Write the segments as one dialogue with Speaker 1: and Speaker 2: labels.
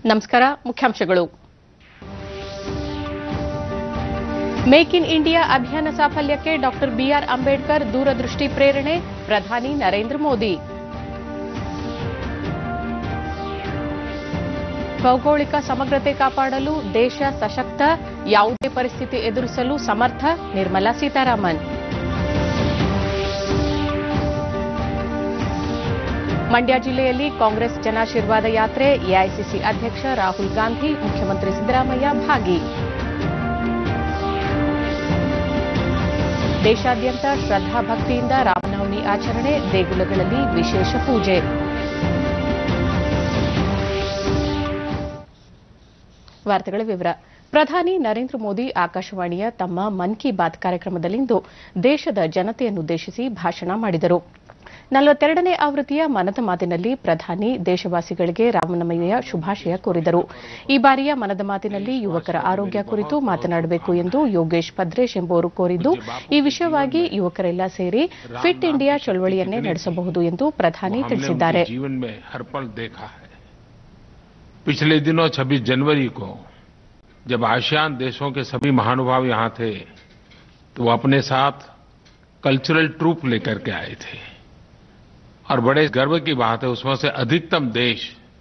Speaker 1: ನಮಸ್ಕಾರ ಮುಖ್ಯಾಂಶಗಳು make in India ಅಭಿಯಾನ ಸಾಫಲ್ಯಕ್ಕೆ ಡಾಕ್ಟರ್ ಬಿಆರ್ ಅಂಬೇಡ್ಕರ್ ದೂರದೃಷ್ಟಿ ಪ್ರೇರಣೆ ಪ್ರಧಾನಿ ನರೇಂದ್ರ ಮೋದಿ ಭೌಗೋಳಿಕ ಸಮಗ್ರತೆ ಕಾಪಾಡಲು ದೇಶ ಸಶಕ್ತ ಯಾವುದೇ ಪರಿಸ್ಥಿತಿ ಎದುರಿಸಲು ಸಮರ್ಥ ನಿರ್ಮಲಾ ಸೀತಾರಾಮನ್ ಮಂಡ್ಯ ಜಿಲ್ಲೆಯಲ್ಲಿ ಕಾಂಗ್ರೆಸ್ ಜನಾಶೀರ್ವಾದ ಯಾತ್ರೆ ಎಐಸಿಸಿ ಅಧ್ಯಕ್ಷ ರಾಹುಲ್ ಗಾಂಧಿ ಮುಖ್ಯಮಂತ್ರಿ ಸಿದ್ದರಾಮಯ್ಯ ಭಾಗಿ ದೇಶಾದ್ಯಂತ ಶ್ರದ್ಧಾಭಕ್ತಿಯಿಂದ ರಾಮನವಮಿ ಆಚರಣೆ ದೇಗುಲಗಳಲ್ಲಿ ವಿಶೇಷ ಪೂಜೆ ವಾರ್ತೆಗಳ ವಿವರ ಪ್ರಧಾನಿ ನರೇಂದ್ರ ಮೋದಿ ಆಕಾಶವಾಣಿಯ ತಮ್ಮ ಮನ್ ಕಿ ಬಾತ್ ಕಾರ್ಯಕ್ರಮದಲ್ಲಿಂದು ದೇಶದ ಜನತೆಯನ್ನುದ್ದೇಶಿಸಿ ಭಾಷಣ ಮಾಡಿದರು ನಲವತ್ತೆರಡನೇ ಆವೃತ್ತಿಯ ಮನದ ಮಾತಿನಲ್ಲಿ ಪ್ರಧಾನಿ ದೇಶವಾಸಿಗಳಿಗೆ ರಾಮನವಮಿಯ ಶುಭಾಶಯ ಕೋರಿದರು ಈ ಬಾರಿಯ ಮನದ ಮಾತಿನಲ್ಲಿ ಯುವಕರ ಆರೋಗ್ಯ ಕುರಿತು ಮಾತನಾಡಬೇಕು ಎಂದು ಯೋಗೇಶ್ ಭದ್ರೇಶ್ ಎಂಬುವರು ಕೋರಿದ್ದು ಈ ವಿಷಯವಾಗಿ ಯುವಕರೆಲ್ಲ ಸೇರಿ ಫಿಟ್ ಇಂಡಿಯಾ ಚಳವಳಿಯನ್ನೇ ನಡೆಸಬಹುದು ಎಂದು ಪ್ರಧಾನಿ
Speaker 2: हमने
Speaker 1: ತಿಳಿಸಿದ್ದಾರೆ
Speaker 2: उनके जीवन में हर पल देखा है पिछले दिनों 26 जनवरी को जब आसियान देशों के सभी महानुभाव यहाँ थे तो वो अपने साथ कल्चरल ट्रूप लेकर के आए थे और बड़े गर्व की बात है उसमें से अधिकतम देश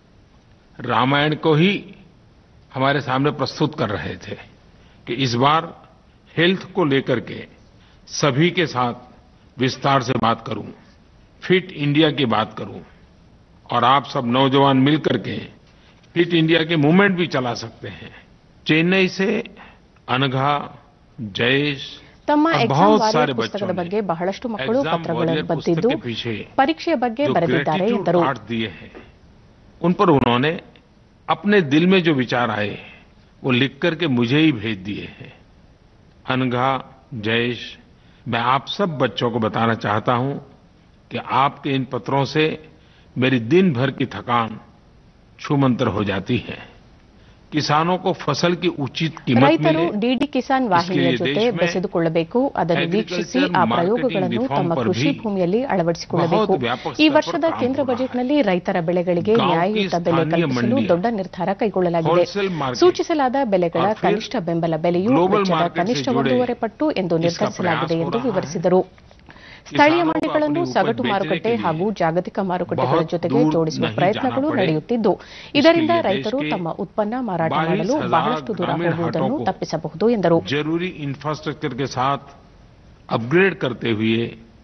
Speaker 2: रामायण को ही हमारे सामने प्रस्तुत कर रहे थे कि इस बार हेल्थ को लेकर के सभी के साथ विस्तार से बात करूं फिट इंडिया की बात करूं और आप सब नौजवान मिलकर के फिट इंडिया की मूवमेंट भी चला सकते हैं चेन्नई से अनघा जयेश
Speaker 1: ತಮ್ಮ
Speaker 2: और
Speaker 1: ಎಕ್ಸಾಮ್
Speaker 2: बहुत
Speaker 1: ವಾರಿಯರ್
Speaker 2: सारे
Speaker 1: ಪುಸ್ತಕದ
Speaker 2: बच्चों
Speaker 1: ಬಗ್ಗೆ
Speaker 2: ने
Speaker 1: ಬಹಳಷ್ಟು ಮಕ್ಕಳು
Speaker 2: एग्जाम
Speaker 1: ಪತ್ರಗಳನ್ನು
Speaker 2: वॉरियर पुस्तक
Speaker 1: ಬರೆದಿದ್ದು
Speaker 2: के पीछे
Speaker 1: ಪರೀಕ್ಷೆಯ ಬಗ್ಗೆ
Speaker 2: जो
Speaker 1: ಬರೆದಿದ್ದಾರೆ
Speaker 2: ग्रेटिट्यूड
Speaker 1: ಎಂದರು
Speaker 2: कार्ड दिए हैं उन पर उन्होंने अपने दिल में जो विचार आए वो लिख करके मुझे ही भेज दिए हैं अनघा जयेश मैं आप सब बच्चों को बताना चाहता हूं कि आपके इन पत्रों से मेरी दिन भर की थकान छूमंतर हो जाती है किसानों को फसल की उचित कीमत
Speaker 1: ರೈತರು
Speaker 2: मिले
Speaker 1: ಡಿಡಿ ಕಿಸಾನ್ ವಾಹಿನಿಯ
Speaker 2: इसके लिए
Speaker 1: ಜೊತೆ
Speaker 2: देश में
Speaker 1: ಬೆಸೆದುಕೊಳ್ಳಬೇಕು ಅದನ್ನು ವೀಕ್ಷಿಸಿ
Speaker 2: agriculture
Speaker 1: ಆ
Speaker 2: marketing
Speaker 1: ಪ್ರಯೋಗಗಳನ್ನು
Speaker 2: reform
Speaker 1: ತಮ್ಮ
Speaker 2: पर
Speaker 1: ಕೃಷಿ
Speaker 2: भी
Speaker 1: ಭೂಮಿಯಲ್ಲಿ ಅಳವಡಿಸಿಕೊಳ್ಳಬೇಕು
Speaker 2: बहुत व्यापक
Speaker 1: ಈ
Speaker 2: स्तर पर
Speaker 1: ವರ್ಷದ
Speaker 2: काम
Speaker 1: ಕೇಂದ್ರ
Speaker 2: हो रहा है।
Speaker 1: ಬಜೆಟ್ನಲ್ಲಿ ರೈತರ ಬೆಳೆಗಳಿಗೆ
Speaker 2: गांव की
Speaker 1: ನ್ಯಾಯಯುತ ಬೆಲೆ
Speaker 2: स्थानीय
Speaker 1: ಕಲ್ಪಿಸಲು
Speaker 2: मंडियां,
Speaker 1: ದೊಡ್ಡ ನಿರ್ಧಾರ ಕೈಗೊಳ್ಳಲಾಗಿದೆ
Speaker 2: wholesale market
Speaker 1: ಸೂಚಿಸಲಾದ ಬೆಲೆಗಳ
Speaker 2: और फिर
Speaker 1: ಕನಿಷ್ಠ ಬೆಂಬಲ ಬೆಲೆಯು
Speaker 2: global
Speaker 1: ವೆಚ್ಚದ
Speaker 2: market से
Speaker 1: ಕನಿಷ್ಠ
Speaker 2: जुड़े
Speaker 1: ಒಂದೂವರೆ ಪಟ್ಟು ಎಂದು
Speaker 2: इसका
Speaker 1: ನಿರ್ಧರಿಸಲಾಗಿದೆ
Speaker 2: प्रयास हो
Speaker 1: ಎಂದು
Speaker 2: रहा है।
Speaker 1: ವಿವರಿಸಿದರು ಸ್ಥಳೀಯ
Speaker 2: किसानों को
Speaker 1: ಮಂಡಿಗಳನ್ನು
Speaker 2: अपनी उपज
Speaker 1: ಸಗಟು
Speaker 2: बेचने
Speaker 1: ಮಾರುಕಟ್ಟೆ
Speaker 2: के लिए
Speaker 1: ಹಾಗೂ ಜಾಗತಿಕ ಮಾರುಕಟ್ಟೆಗಳ
Speaker 2: बहुत
Speaker 1: ಜೊತೆಗೆ
Speaker 2: दूर
Speaker 1: ಜೋಡಿಸುವ
Speaker 2: नहीं
Speaker 1: ಪ್ರಯತ್ನಗಳು
Speaker 2: जाना पड़े।
Speaker 1: ನಡೆಯುತ್ತಿದ್ದು
Speaker 2: इसके
Speaker 1: ಇದರಿಂದ
Speaker 2: लिए देश
Speaker 1: ರೈತರು
Speaker 2: के
Speaker 1: ತಮ್ಮ ಉತ್ಪನ್ನ ಮಾರಾಟ
Speaker 2: 22,000
Speaker 1: ಮಾಡಲು ಬಹಳಷ್ಟು ದೂರ
Speaker 2: ग्रामीण
Speaker 1: ಹೋಗುವುದನ್ನು
Speaker 2: हाटों को
Speaker 1: ತಪ್ಪಿಸಬಹುದು ಎಂದರು
Speaker 2: जरूरी इंफ्रास्ट्रक्चर के साथ अपग्रेड करते हुए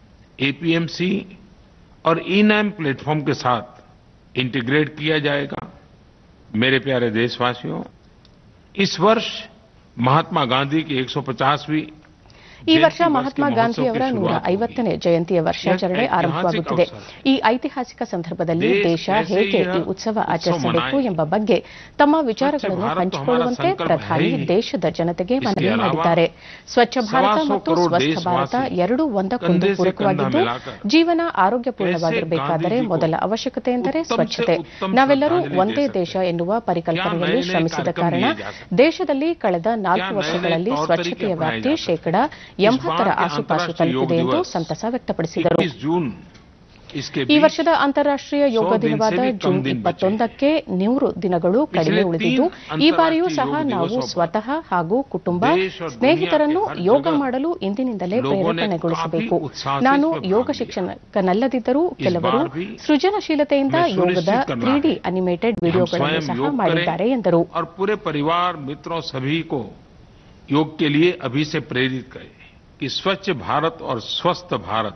Speaker 2: एपीएमसी और ई नैम प्लेटफॉर्म के साथ इंटीग्रेट किया जाएगा मेरे प्यारे देशवासियों इस वर्ष महात्मा गांधी की 150वीं
Speaker 1: ಈ ವರ್ಷ
Speaker 2: जयंती वर्ष
Speaker 1: ಮಹಾತ್ಮ
Speaker 2: के
Speaker 1: ಗಾಂಧಿಯವರ
Speaker 2: महोत्सव की
Speaker 1: ನೂರ
Speaker 2: शुरुआत होगी।
Speaker 1: ಐವತ್ತನೇ ಜಯಂತಿಯ ವರ್ಷಾಚರಣೆ
Speaker 2: यह ऐतिहासिक
Speaker 1: ಆರಂಭವಾಗುತ್ತಿದೆ
Speaker 2: अवसर
Speaker 1: ಈ ಐತಿಹಾಸಿಕ ಸಂದರ್ಭದಲ್ಲಿ
Speaker 2: देश
Speaker 1: ದೇಶ
Speaker 2: कैसे
Speaker 1: ಹೇಗೆ
Speaker 2: यह
Speaker 1: ಈ ಉತ್ಸವ
Speaker 2: उत्सव
Speaker 1: ಆಚರಿಸಬೇಕು
Speaker 2: मनाए?
Speaker 1: ಎಂಬ ಬಗ್ಗೆ ತಮ್ಮ ವಿಚಾರಗಳನ್ನು
Speaker 2: ಭಾರತ್
Speaker 1: ಹಂಚಿಕೊಳ್ಳುವಂತೆ
Speaker 2: ಹಮಾರಾ ಸಂಕಲ್ಪ
Speaker 1: ಪ್ರಧಾನಿ
Speaker 2: ಹೈ.
Speaker 1: ದೇಶದ ಜನತೆಗೆ
Speaker 2: इसके
Speaker 1: ಮನವಿ
Speaker 2: अलावा
Speaker 1: ಮಾಡಿದ್ದಾರೆ ಸ್ವಚ್ಛ ಭಾರತ
Speaker 2: सवा सौ
Speaker 1: ಮತ್ತು
Speaker 2: करोड़
Speaker 1: ಸ್ವಸ್ಥ
Speaker 2: देशवासी
Speaker 1: ಭಾರತ ಎರಡೂ ಒಂದಕ್ಕೊಂದು
Speaker 2: कंधे से
Speaker 1: ಪೂರಕವಾಗಿದ್ದು
Speaker 2: कंधा मिलाकर
Speaker 1: ಜೀವನ ಆರೋಗ್ಯಪೂರ್ಣವಾಗಿರಬೇಕಾದರೆ
Speaker 2: कैसे
Speaker 1: ಮೊದಲ
Speaker 2: गांधी जी को
Speaker 1: ಅವಶ್ಯಕತೆ ಎಂದರೆ
Speaker 2: ಉತ್ತಮ से
Speaker 1: ಸ್ವಚ್ಛತೆ
Speaker 2: ಉತ್ತಮ
Speaker 1: ನಾವೆಲ್ಲರೂ
Speaker 2: ಶ್ರದ್ಧಾಂಜಲಿ
Speaker 1: ಒಂದೇ
Speaker 2: दे
Speaker 1: ದೇಶ
Speaker 2: सकते
Speaker 1: ಎನ್ನುವ ಪರಿಕಲ್ಪನೆಯಲ್ಲಿ
Speaker 2: क्या नए-नए
Speaker 1: ಶ್ರಮಿಸಿದ
Speaker 2: कार्यक्रम
Speaker 1: ಕಾರಣ
Speaker 2: लिए जा सकते
Speaker 1: ದೇಶದಲ್ಲಿ ಕಳೆದ ನಾಲ್ಕು
Speaker 2: क्या
Speaker 1: ವರ್ಷಗಳಲ್ಲಿ
Speaker 2: नए-नए तौर
Speaker 1: ಸ್ವಚ್ಛತೆಯ
Speaker 2: तरीके अपनाए
Speaker 1: ವ್ಯಾಪ್ತಿ
Speaker 2: जा सकते
Speaker 1: ಶೇಕಡಾ
Speaker 2: इस
Speaker 1: ಎಂಬತ್ತರ
Speaker 2: बार के
Speaker 1: ಆಸುಪಾಸು
Speaker 2: अंतर्राष्ट्रीय
Speaker 1: ತಲುಪಿದೆ
Speaker 2: योग
Speaker 1: ಎಂದು
Speaker 2: दिवस
Speaker 1: ಸಂತಸ ವ್ಯಕ್ತಪಡಿಸಿದರು
Speaker 2: 21 जून इसके
Speaker 1: ಈ
Speaker 2: बीच
Speaker 1: ವರ್ಷದ ಅಂತಾರಾಷ್ಟ್ರೀಯ ಯೋಗ
Speaker 2: सौ दिन
Speaker 1: ದಿನವಾದ
Speaker 2: से भी कम
Speaker 1: ಜೂನ್
Speaker 2: दिन
Speaker 1: ಇಪ್ಪತ್ತೊಂದಕ್ಕೆ ನೂರು ದಿನಗಳು ಕಡಿಮೆ
Speaker 2: ಪಿछले
Speaker 1: ಉಳಿದಿದ್ದು
Speaker 2: ತೀನ್
Speaker 1: ಈ ಬಾರಿಯೂ ಸಹ
Speaker 2: ಅಂತಾರಾಷ್ಟ್ರೀಯ ಯೋಗ
Speaker 1: ನಾವು
Speaker 2: ದಿವಸೋं पर
Speaker 1: ಸ್ವತಃ ಹಾಗೂ ಕುಟುಂಬ
Speaker 2: ದೇಶ और
Speaker 1: ಸ್ನೇಹಿತರನ್ನು
Speaker 2: दुनिया के हर
Speaker 1: ಯೋಗ
Speaker 2: जगह
Speaker 1: ಮಾಡಲು ಇಂದಿನಿಂದಲೇ
Speaker 2: लोगों ने
Speaker 1: ಪ್ರೇರೇಪಣೆಗೊಳಿಸಬೇಕು
Speaker 2: काफी उत्साह से
Speaker 1: ನಾನು
Speaker 2: इसमें
Speaker 1: ಯೋಗ
Speaker 2: भाग लिया।
Speaker 1: ಶಿಕ್ಷಕನಲ್ಲದಿದ್ದರೂ
Speaker 2: इस
Speaker 1: ಕೆಲವರು
Speaker 2: बार भी
Speaker 1: ಸೃಜನಶೀಲತೆಯಿಂದ
Speaker 2: हमें
Speaker 1: ಯೋಗದ
Speaker 2: सुनिश्चित करना
Speaker 1: ತ್ರೀ ಡಿ
Speaker 2: है
Speaker 1: ಅನಿಮೇಟೆಡ್
Speaker 2: कि हम
Speaker 1: ವಿಡಿಯೋಗಳನ್ನು
Speaker 2: स्वयं
Speaker 1: ಸಹ
Speaker 2: योग
Speaker 1: ಮಾಡಿದ್ದಾರೆ
Speaker 2: करें
Speaker 1: ಎಂದರು
Speaker 2: और पूरे परिवार मित्रों सभी को योग के लिए अभी से प्रेरित करें कि स्वच्छ भारत और स्वस्थ भारत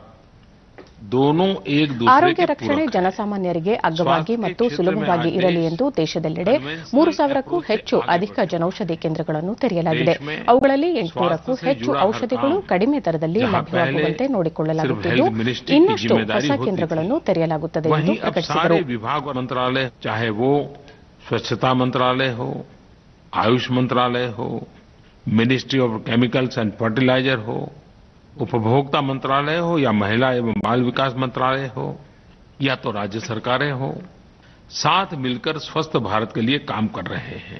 Speaker 2: दोनों एक दूसरे
Speaker 1: ಆರೋಗ್ಯ
Speaker 2: के
Speaker 1: ರಕ್ಷಣೆ
Speaker 2: पूरक हैं
Speaker 1: ಜನಸಾಮಾನ್ಯರಿಗೆ ಅಗ್ಗವಾಗಿ
Speaker 2: ಸ್ವಾಸ್ಥ್ಯ
Speaker 1: ಮತ್ತು
Speaker 2: ಕ್ಷೇತ್ರ में
Speaker 1: ಸುಲಭವಾಗಿ
Speaker 2: आज
Speaker 1: ಇರಲಿ
Speaker 2: देश
Speaker 1: ಎಂದು ದೇಶದೆಲ್ಲೆಡೆ
Speaker 2: conventional
Speaker 1: ಮೂರು ಸಾವಿರಕ್ಕೂ
Speaker 2: approach से
Speaker 1: ಹೆಚ್ಚು
Speaker 2: आगे
Speaker 1: ಅಧಿಕ
Speaker 2: बढ़ रहा है।
Speaker 1: ಜನೌಷಧಿ ಕೇಂದ್ರಗಳನ್ನು ತೆರೆಯಲಾಗಿದೆ
Speaker 2: देश में
Speaker 1: ಅವುಗಳಲ್ಲಿ ಎಂಟುನೂರಕ್ಕೂ
Speaker 2: स्वास्थ्य से
Speaker 1: ಹೆಚ್ಚು
Speaker 2: जुड़ा हर
Speaker 1: ಔಷಧಿಗಳು
Speaker 2: काम
Speaker 1: ಕಡಿಮೆ ದರದಲ್ಲಿ
Speaker 2: जहाँ
Speaker 1: ಲಭ್ಯವಾಗುವಂತೆ
Speaker 2: पहले
Speaker 1: ನೋಡಿಕೊಳ್ಳಲಾಗುತ್ತಿದ್ದು
Speaker 2: सिर्फ health ministry की
Speaker 1: ಇನ್ನಷ್ಟು
Speaker 2: जिम्मेदारी
Speaker 1: ಹೊಸ
Speaker 2: होती
Speaker 1: ಕೇಂದ್ರಗಳನ್ನು ತೆರೆಯಲಾಗುತ್ತದೆ ಎಂದು
Speaker 2: वहीं अब
Speaker 1: ಪ್ರಕಟಿಸಿದರು
Speaker 2: सारे विभाग और मंत्रालय चाहे वो स्वच्छता मंत्रालय हो आयुष मंत्रालय हो ministry of chemicals and fertiliser हो उपभोक्ता मंत्रालय हो या महिला एवं बाल विकास मंत्रालय हो या तो राज्य सरकारें हो साथ मिलकर स्वस्थ भारत के लिए काम कर रहे हैं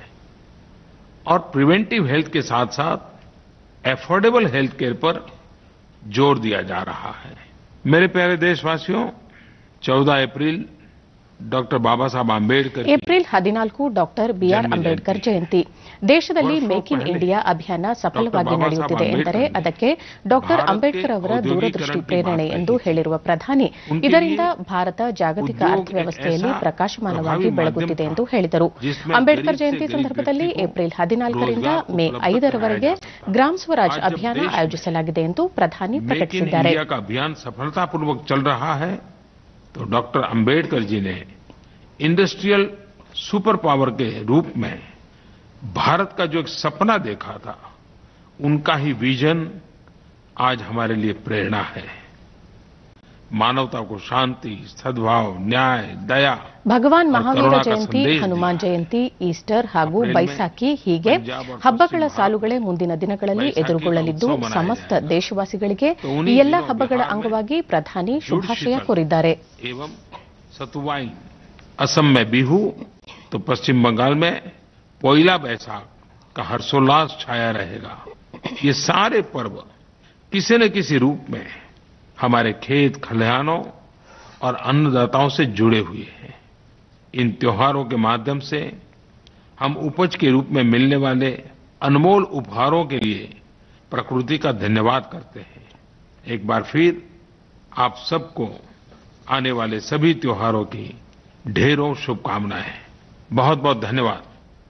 Speaker 2: और प्रिवेंटिव हेल्थ के साथ साथ एफोर्डेबल हेल्थ केयर पर जोर दिया जा रहा है मेरे प्यारे देशवासियों 14 अप्रैल डॉक्टर बाबा साहब आम्बेडकर की
Speaker 1: ಏಪ್ರಿಲ್ ಹದಿನಾಲ್ಕು ಡಾಕ್ಟರ್ ಬಿಆರ್
Speaker 2: ಜನ್ಮ
Speaker 1: ಅಂಬೇಡ್ಕರ್ ಜಯಂತಿ ದೇಶದಲ್ಲಿ
Speaker 2: ವರ್ಷೋ
Speaker 1: ಮೇಕ್ ಇನ್
Speaker 2: ಪಹಲೆ
Speaker 1: ಇಂಡಿಯಾ ಅಭಿಯಾನ ಸಫಲವಾಗಿ
Speaker 2: ಡಾಕ್ಟರ್ ಬಾಬಾ
Speaker 1: ನಡೆಯುತ್ತಿದೆ
Speaker 2: ಸಾಹೇಬ್
Speaker 1: ಎಂದರೆ
Speaker 2: ಅಂಬೇಡ್ಕರ್
Speaker 1: ಅದಕ್ಕೆ ಡಾಕ್ಟರ್
Speaker 2: ಭಾರತ್ ಕೆ
Speaker 1: ಅಂಬೇಡ್ಕರ್ ಅವರ
Speaker 2: ಔದ್ಯೋಗೀಕರಣ
Speaker 1: ದೂರದೃಷ್ಟಿ
Speaker 2: ಕಿ
Speaker 1: ಪ್ರೇರಣೆ
Speaker 2: ಬಾತ್
Speaker 1: ಎಂದು
Speaker 2: ಕಹಿ.
Speaker 1: ಹೇಳಿರುವ ಪ್ರಧಾನಿ
Speaker 2: ಉನ್ಕೆ
Speaker 1: ಇದರಿಂದ
Speaker 2: ಲಿಯೆ
Speaker 1: ಭಾರತ ಜಾಗತಿಕ
Speaker 2: ಉದ್ಯೋಗ
Speaker 1: ಅರ್ಥವ್ಯವಸ್ಥೆಯಲ್ಲಿ
Speaker 2: ऐसा
Speaker 1: ಪ್ರಕಾಶಮಾನವಾಗಿ
Speaker 2: ಪ್ರಭಾವಿ
Speaker 1: ಬೆಳಗುತ್ತಿದೆ
Speaker 2: ಮಾಧ್ಯಮ
Speaker 1: ಎಂದು ಹೇಳಿದರು
Speaker 2: जिसमें
Speaker 1: ಅಂಬೇಡ್ಕರ್
Speaker 2: गरीब से
Speaker 1: ಜಯಂತಿ
Speaker 2: गरीब
Speaker 1: ಸಂದರ್ಭದಲ್ಲಿ
Speaker 2: व्यक्ति को
Speaker 1: ಏಪ್ರಿಲ್ ಹದಿನಾಲ್ಕರಿಂದ
Speaker 2: रोजगार
Speaker 1: ಮೇ
Speaker 2: उपलब्ध
Speaker 1: ಐದರವರೆಗೆ
Speaker 2: कराया जाता है।
Speaker 1: ಗ್ರಾಮ್ ಸ್ವರಾಜ್
Speaker 2: आज जब
Speaker 1: ಅಭಿಯಾನ
Speaker 2: देश में
Speaker 1: ಆಯೋಜಿಸಲಾಗಿದೆ ಎಂದು ಪ್ರಧಾನಿ
Speaker 2: मेक इन
Speaker 1: ಪ್ರಕಟಿಸಿದ್ದಾರೆ
Speaker 2: इंडिया का अभियान सफलतापूर्वक चल रहा है तो डॉक्टर अंबेडकर जी ने इंडस्ट्रियल सुपर पावर के रूप में भारत का जो एक सपना देखा था उनका ही विजन आज हमारे लिए प्रेरणा है मानवता को शांति सद्भाव न्याय दया
Speaker 1: ಭಗವಾನ್
Speaker 2: और
Speaker 1: ಮಹಾವೀರ
Speaker 2: करुणा का
Speaker 1: ಜಯಂತಿ
Speaker 2: संदेश
Speaker 1: ಹನುಮಾನ್
Speaker 2: दिया है।
Speaker 1: ಜಯಂತಿ ಈಸ್ಟರ್ ಹಾಗೂ
Speaker 2: ಅಪ್ರಿಲ್ ಮೇ
Speaker 1: ಬೈಸಾಖಿ ಹೀಗೆ
Speaker 2: ಪಂಜಾಬ್ और
Speaker 1: ಹಬ್ಬಗಳ
Speaker 2: ಪಶ್ಚಿಮ
Speaker 1: ಸಾಲುಗಳೇ ಮುಂದಿನ ದಿನಗಳಲ್ಲಿ
Speaker 2: ಬೈಸಾಖಿ
Speaker 1: ಎದುರುಗೊಳ್ಳಲಿದ್ದು
Speaker 2: का उत्सव मनाया
Speaker 1: ಸಮಸ್ತ
Speaker 2: जाएगा।
Speaker 1: ದೇಶವಾಸಿಗಳಿಗೆ
Speaker 2: तो
Speaker 1: ಈ
Speaker 2: उन्हीं
Speaker 1: ಎಲ್ಲ
Speaker 2: दिनों
Speaker 1: ಹಬ್ಬಗಳ
Speaker 2: बिहार में
Speaker 1: ಅಂಗವಾಗಿ ಪ್ರಧಾನಿ
Speaker 2: जुड़
Speaker 1: ಶುಭಾಶಯ
Speaker 2: शीतल
Speaker 1: ಕೋರಿದ್ದಾರೆ
Speaker 2: एवं सतुवाईन असम में बिहू तो पश्चिम बंगाल में पोइला बैसाख का हर्षोल्लास छाया रहेगा ये सारे पर्व किसी न किसी रूप में हमारे खेत खलिहानों और अन्नदाताओं से जुड़े हुए हैं इन त्योहारों के माध्यम से हम उपज के रूप में मिलने वाले अनमोल उपहारों के लिए प्रकृति का धन्यवाद करते हैं एक बार फिर आप सबको आने वाले सभी त्योहारों की ढेरों शुभकामनाएं बहुत बहुत धन्यवाद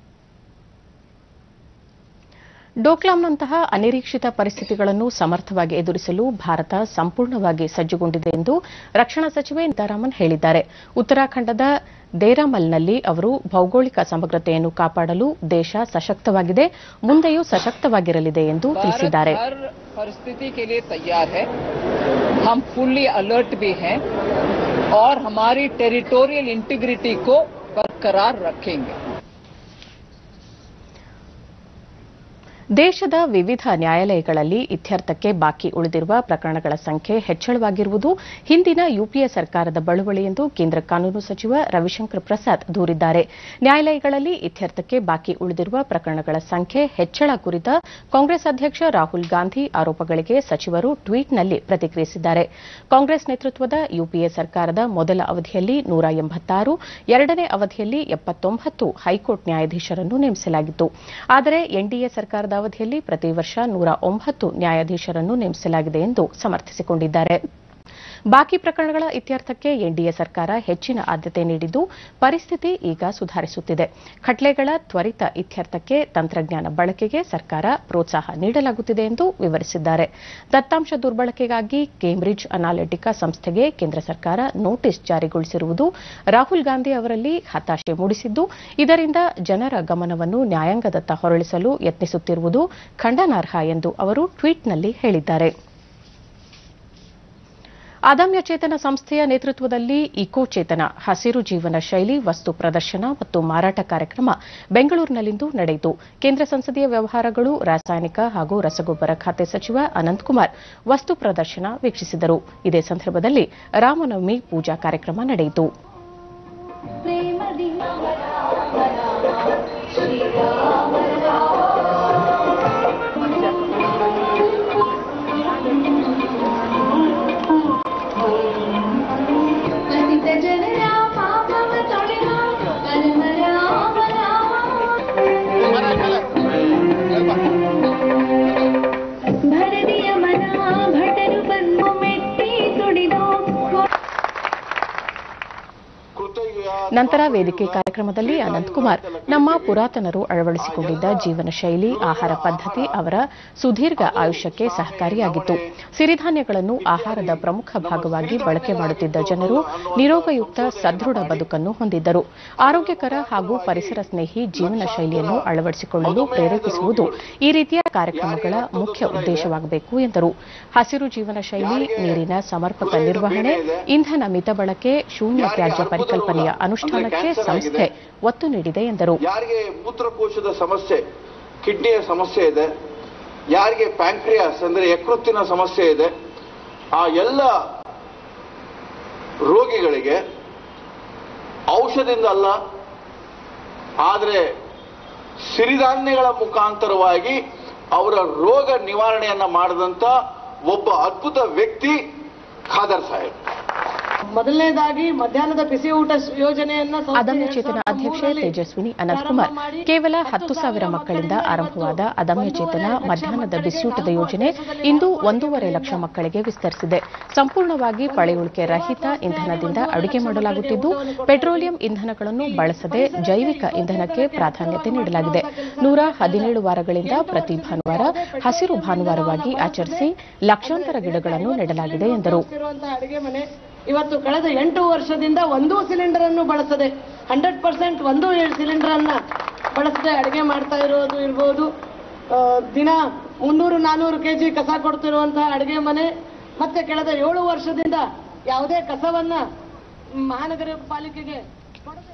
Speaker 1: ಡೋಕ್ಲಾಂನಂತಹ ಅನಿರೀಕ್ಷಿತ ಪರಿಸ್ಥಿತಿಗಳನ್ನು ಸಮರ್ಥವಾಗಿ ಎದುರಿಸಲು ಭಾರತ ಸಂಪೂರ್ಣವಾಗಿ ಸಜ್ಜುಗೊಂಡಿದೆ ಎಂದು ರಕ್ಷಣಾ ಸಚಿವೆ ಸೀತಾರಾಮನ್ ಹೇಳಿದ್ದಾರೆ ಉತ್ತರಾಖಂಡದ ದೇರಾಮಲ್ನಲ್ಲಿ ಅವರು ಭೌಗೋಳಿಕ ಸಮಗ್ರತೆಯನ್ನು ಕಾಪಾಡಲು ದೇಶ ಸಶಕ್ತವಾಗಿದೆ ಮುಂದೆಯೂ ಸಶಕ್ತವಾಗಿರಲಿದೆ ಎಂದು ತಿಳಿಸಿದ್ದಾರೆ
Speaker 3: भारत हर परिस्थिति के लिए तैयार है हम फुल्ली अलर्ट भी हैं और हमारी टेरिटोरियल इंटीग्रिटी को बरकरार रखेंगे
Speaker 1: ದೇಶದ ವಿವಿಧ ನ್ಯಾಯಾಲಯಗಳಲ್ಲಿ ಇತ್ಯರ್ಥಕ್ಕೆ ಬಾಕಿ ಉಳಿದಿರುವ ಪ್ರಕರಣಗಳ ಸಂಖ್ಯೆ ಹೆಚ್ಚಳವಾಗಿರುವುದು ಹಿಂದಿನ ಯುಪಿಎ ಸರ್ಕಾರದ ಬಳುವಳಿ ಎಂದು ಕೇಂದ್ರ ಕಾನೂನು ಸಚಿವ ರವಿಶಂಕರ್ ಪ್ರಸಾದ್ ದೂರಿದ್ದಾರೆ ನ್ಯಾಯಾಲಯಗಳಲ್ಲಿ ಇತ್ಯರ್ಥಕ್ಕೆ ಬಾಕಿ ಉಳಿದಿರುವ ಪ್ರಕರಣಗಳ ಸಂಖ್ಯೆ ಹೆಚ್ಚಳ ಕುರಿತ ಕಾಂಗ್ರೆಸ್ ಅಧ್ಯಕ್ಷ ರಾಹುಲ್ ಗಾಂಧಿ ಆರೋಪಗಳಿಗೆ ಸಚಿವರು ಟ್ವೀಟ್ನಲ್ಲಿ ಪ್ರತಿಕ್ರಿಯಿಸಿದ್ದಾರೆ ಕಾಂಗ್ರೆಸ್ ನೇತೃತ್ವದ ಯುಪಿಎ ಸರ್ಕಾರದ ಮೊದಲ ಅವಧಿಯಲ್ಲಿ ನೂರ ಎಂಬತ್ತಾರು ಎರಡನೇ ಅವಧಿಯಲ್ಲಿ ಎಪ್ಪತ್ತೊಂಬತ್ತು ಹೈಕೋರ್ಟ್ ನ್ಯಾಯಾಧೀಶರನ್ನು ನೇಮಿಸಲಾಗಿತ್ತು ಆದರೆ ಎನ್ಡಿಎ ಸರ್ಕಾರದ ಅವಧಿಯಲ್ಲಿ ಪ್ರತಿ ವರ್ಷ ನೂರ ಒಂಬತ್ತು ನ್ಯಾಯಾಧೀಶರನ್ನು ನೇಮಿಸಲಾಗಿದೆ ಎಂದು ಸಮರ್ಥಿಸಿಕೊಂಡಿದ್ದಾರೆ ಬಾಕಿ ಪ್ರಕರಣಗಳ ಇತ್ಯರ್ಥಕ್ಕೆ ಎನ್ಡಿಎ ಸರ್ಕಾರ ಹೆಚ್ಚಿನ ಆದ್ಯತೆ ನೀಡಿದ್ದು ಪರಿಸ್ಥಿತಿ ಈಗ ಸುಧಾರಿಸುತ್ತಿದೆ ಖಟ್ಲೆಗಳ ತ್ವರಿತ ಇತ್ಯರ್ಥಕ್ಕೆ ತಂತ್ರಜ್ಞಾನ ಬಳಕೆಗೆ ಸರ್ಕಾರ ಪ್ರೋತ್ಸಾಹ ನೀಡಲಾಗುತ್ತಿದೆ ಎಂದು ವಿವರಿಸಿದ್ದಾರೆ ದತ್ತಾಂಶ ದುರ್ಬಳಕೆಗಾಗಿ ಕೇಂಬ್ರಿಡ್ಜ್ ಅನಾಲಿಟಿಕಾ ಸಂಸ್ಥೆಗೆ ಕೇಂದ್ರ ಸರ್ಕಾರ ನೋಟಿಸ್ ಜಾರಿಗೊಳಿಸಿರುವುದು ರಾಹುಲ್ ಗಾಂಧಿ ಅವರಲ್ಲಿ ಹತಾಶೆ ಮೂಡಿಸಿದ್ದು ಇದರಿಂದ ಜನರ ಗಮನವನ್ನು ನ್ಯಾಯಾಂಗದತ್ತ ಹೊರಳಿಸಲು ಯತ್ನಿಸುತ್ತಿರುವುದು ಖಂಡನಾರ್ಹ ಎಂದು ಅವರು ಟ್ವೀಟ್ನಲ್ಲಿ ಹೇಳಿದ್ದಾರೆ ಅದಮ್ಯ ಚೇತನ ಸಂಸ್ಥೆಯ ನೇತೃತ್ವದಲ್ಲಿ ಇಕೋ ಚೇತನ ಹಸಿರು ಜೀವನ ಶೈಲಿ ವಸ್ತು ಪ್ರದರ್ಶನ ಮತ್ತು ಮಾರಾಟ ಕಾರ್ಯಕ್ರಮ ಬೆಂಗಳೂರಿನಲ್ಲಿಂದು ನಡೆಯಿತು ಕೇಂದ್ರ ಸಂಸದೀಯ ವ್ಯವಹಾರಗಳು ರಾಸಾಯನಿಕ ಹಾಗೂ ರಸಗೊಬ್ಬರ ಖಾತೆ ಸಚಿವ ಅನಂತಕುಮಾರ್ ವಸ್ತು ಪ್ರದರ್ಶನ ವೀಕ್ಷಿಸಿದರು ಇದೇ ಸಂದರ್ಭದಲ್ಲಿ ರಾಮನವಮಿ ಪೂಜಾ ಕಾರ್ಯಕ್ರಮ ನಡೆಯಿತು
Speaker 4: ಪತಿತ ಜನರ ಪಾಪವ ತೊಳೆವ ಪರಮ ರಾಮ ರಾಮ ಭರದಿಯ ಮನ ಭಟರು ಬಂದು ಮೆಟ್ಟಿ ತುಡಿದು
Speaker 1: ನಂತರ ವೇದಿಕೆ ಕಾರ್ಯಕ್ರಮದಲ್ಲಿ ಅನಂತಕುಮಾರ್ ನಮ್ಮ ಪುರಾತನರು ಅಳವಡಿಸಿಕೊಂಡಿದ್ದ ಜೀವನ ಶೈಲಿ ಆಹಾರ ಪದ್ಧತಿ ಅವರ ಸುದೀರ್ಘ ಆಯುಷ್ಯಕ್ಕೆ ಸಹಕಾರಿಯಾಗಿತ್ತು ಸಿರಿಧಾನ್ಯಗಳನ್ನು ಆಹಾರದ ಪ್ರಮುಖ ಭಾಗವಾಗಿ ಬಳಕೆ ಮಾಡುತ್ತಿದ್ದ ಜನರು ನಿರೋಗಯುಕ್ತ ಸದೃಢ ಬದುಕನ್ನು ಹೊಂದಿದ್ದರು ಆರೋಗ್ಯಕರ ಹಾಗೂ ಪರಿಸರ ಸ್ನೇಹಿ ಜೀವನ ಶೈಲಿಯನ್ನು ಅಳವಡಿಸಿಕೊಳ್ಳಲು ಪ್ರೇರೇಪಿಸುವುದು ಈ ರೀತಿಯ ಕಾರ್ಯಕ್ರಮಗಳ ಮುಖ್ಯ ಉದ್ದೇಶವಾಗಬೇಕು ಎಂದರು ಹಸಿರು ಜೀವನ ಶೈಲಿ ನೀರಿನ ಸಮರ್ಪಕ ನಿರ್ವಹಣೆ ಇಂಧನ ಮಿತ ಬಳಕೆ ಶೂನ್ಯ ತ್ಯಾಜ್ಯ ಪರಿಕಲ್ಪನೆಯ ಅನುಷ್ಠಾನಕ್ಕೆ ಸಂಸ್ಥೆ ಒತ್ತು ನೀಡಿದೆ ಎಂದರು
Speaker 5: ಯಾರಿಗೆ ಮೂತ್ರಕೋಶದ ಸಮಸ್ಯೆ ಕಿಡ್ನಿಯ ಸಮಸ್ಯೆ ಇದೆ ಯಾರಿಗೆ ಪ್ಯಾಂಕ್ರಿಯಾಸ್ ಅಂದ್ರೆ ಯಕೃತ್ತಿನ ಸಮಸ್ಯೆ ಇದೆ ಆ ಎಲ್ಲ ರೋಗಿಗಳಿಗೆ ಔಷಧಿಯಿಂದ ಅಲ್ಲ ಆದರೆ ಸಿರಿಧಾನ್ಯಗಳ ಮುಖಾಂತರವಾಗಿ ಅವರ ರೋಗ ನಿವಾರಣೆಯನ್ನ ಮಾಡಿದಂತ ಒಬ್ಬ ಅದ್ಭುತ ವ್ಯಕ್ತಿ ಖಾದರ್ ಸಾಹೇಬ್
Speaker 6: ಮೊದಲನೇದಾಗಿ ಮಧ್ಯಾಹ್ನದ ಬಿಸಿ ಊಟ ಸ್- ಯೋಜನೆಯನ್ನ ಸಂಸ್ಥೆ
Speaker 1: ಅದಮ್ಯ
Speaker 6: ಎರಡ್
Speaker 1: ಚೇತನ
Speaker 6: ಸಾವಿರದ
Speaker 1: ಅಧ್ಯಕ್ಷೆ
Speaker 6: ಮೂರರಲ್ಲಿ
Speaker 1: ತೇಜಸ್ವಿನಿ ಅನಂತಕುಮಾರ್
Speaker 6: ಪ್ರಾರಂಭ ಮಾಡಿ
Speaker 1: ಕೇವಲ
Speaker 6: ಹತ್ತು
Speaker 1: ಹತ್ತು ಸಾವಿರ ಮಕ್ಕಳಿಂದ ಆರಂಭವಾದ ಅದಮ್ಯ ಚೇತನ
Speaker 6: ಒಂದೂವರೆ ಲಕ್ಷ
Speaker 1: ಮಧ್ಯಾಹ್ನದ
Speaker 6: ಮಕ್ಕಳಿಗೆ
Speaker 1: ಬಿಸಿಯೂಟದ
Speaker 6: ನಾಲ್ಕು
Speaker 1: ಯೋಜನೆ
Speaker 6: ವರ್ಷದಲ್ಲಿ
Speaker 1: ಇಂದು
Speaker 6: ನಾಲ್ಕು
Speaker 1: ಒಂದೂವರೆ ಲಕ್ಷ ಮಕ್ಕಳಿಗೆ ವಿಸ್ತರಿಸಿದೆ ಸಂಪೂರ್ಣವಾಗಿ ಪಳೆಯುಳಿಕೆ ರಹಿತ ಇಂಧನದಿಂದ ಅಡುಗೆ ಮಾಡಲಾಗುತ್ತಿದ್ದು ಪೆಟ್ರೋಲಿಯಂ ಇಂಧನಗಳನ್ನು ಬಳಸದೆ ಜೈವಿಕ ಇಂಧನಕ್ಕೆ ಪ್ರಾಧಾನ್ಯತೆ ನೀಡಲಾಗಿದೆ ನೂರ ಹದಿನೇಳು ವಾರಗಳಿಂದ ಪ್ರತಿ ಭಾನುವಾರ ಹಸಿರು ಭಾನುವಾರವಾಗಿ ಆಚರಿಸಿ ಲಕ್ಷಾಂತರ ಗಿಡಗಳನ್ನು ನೆಡಲಾಗಿದೆ ಎಂದರು
Speaker 6: ಇರುವಂತಹ ಅಡಿಗೆ ಮನೆ ಇವತ್ತು ಕಳೆದ ಎಂಟು ವರ್ಷದಿಂದ ಒಂದೂ ಸಿಲಿಂಡರ್ ಅನ್ನು ಬಳಸದೆ ಹಂಡ್ರೆಡ್ ಪರ್ಸೆಂಟ್ ಒಂದೂ ಸಿಲಿಂಡರ್ ಅನ್ನ ಬಳಸದೆ ಅಡಿಗೆ ಮಾಡ್ತಾ ಇರೋದು ಇರ್ಬೋದು ಆ, ದಿನ ಮುನ್ನೂರು ನಾನೂರು ಕೆಜಿ ಕಸ ಕೊಡ್ತಿರುವಂತಹ ಅಡಿಗೆ ಮನೆ ಮತ್ತೆ ಕಳೆದ ಏಳು ವರ್ಷದಿಂದ ಯಾವುದೇ ಕಸವನ್ನ ಮಹಾನಗರ ಪಾಲಿಕೆಗೆ ಕೊಡದೆ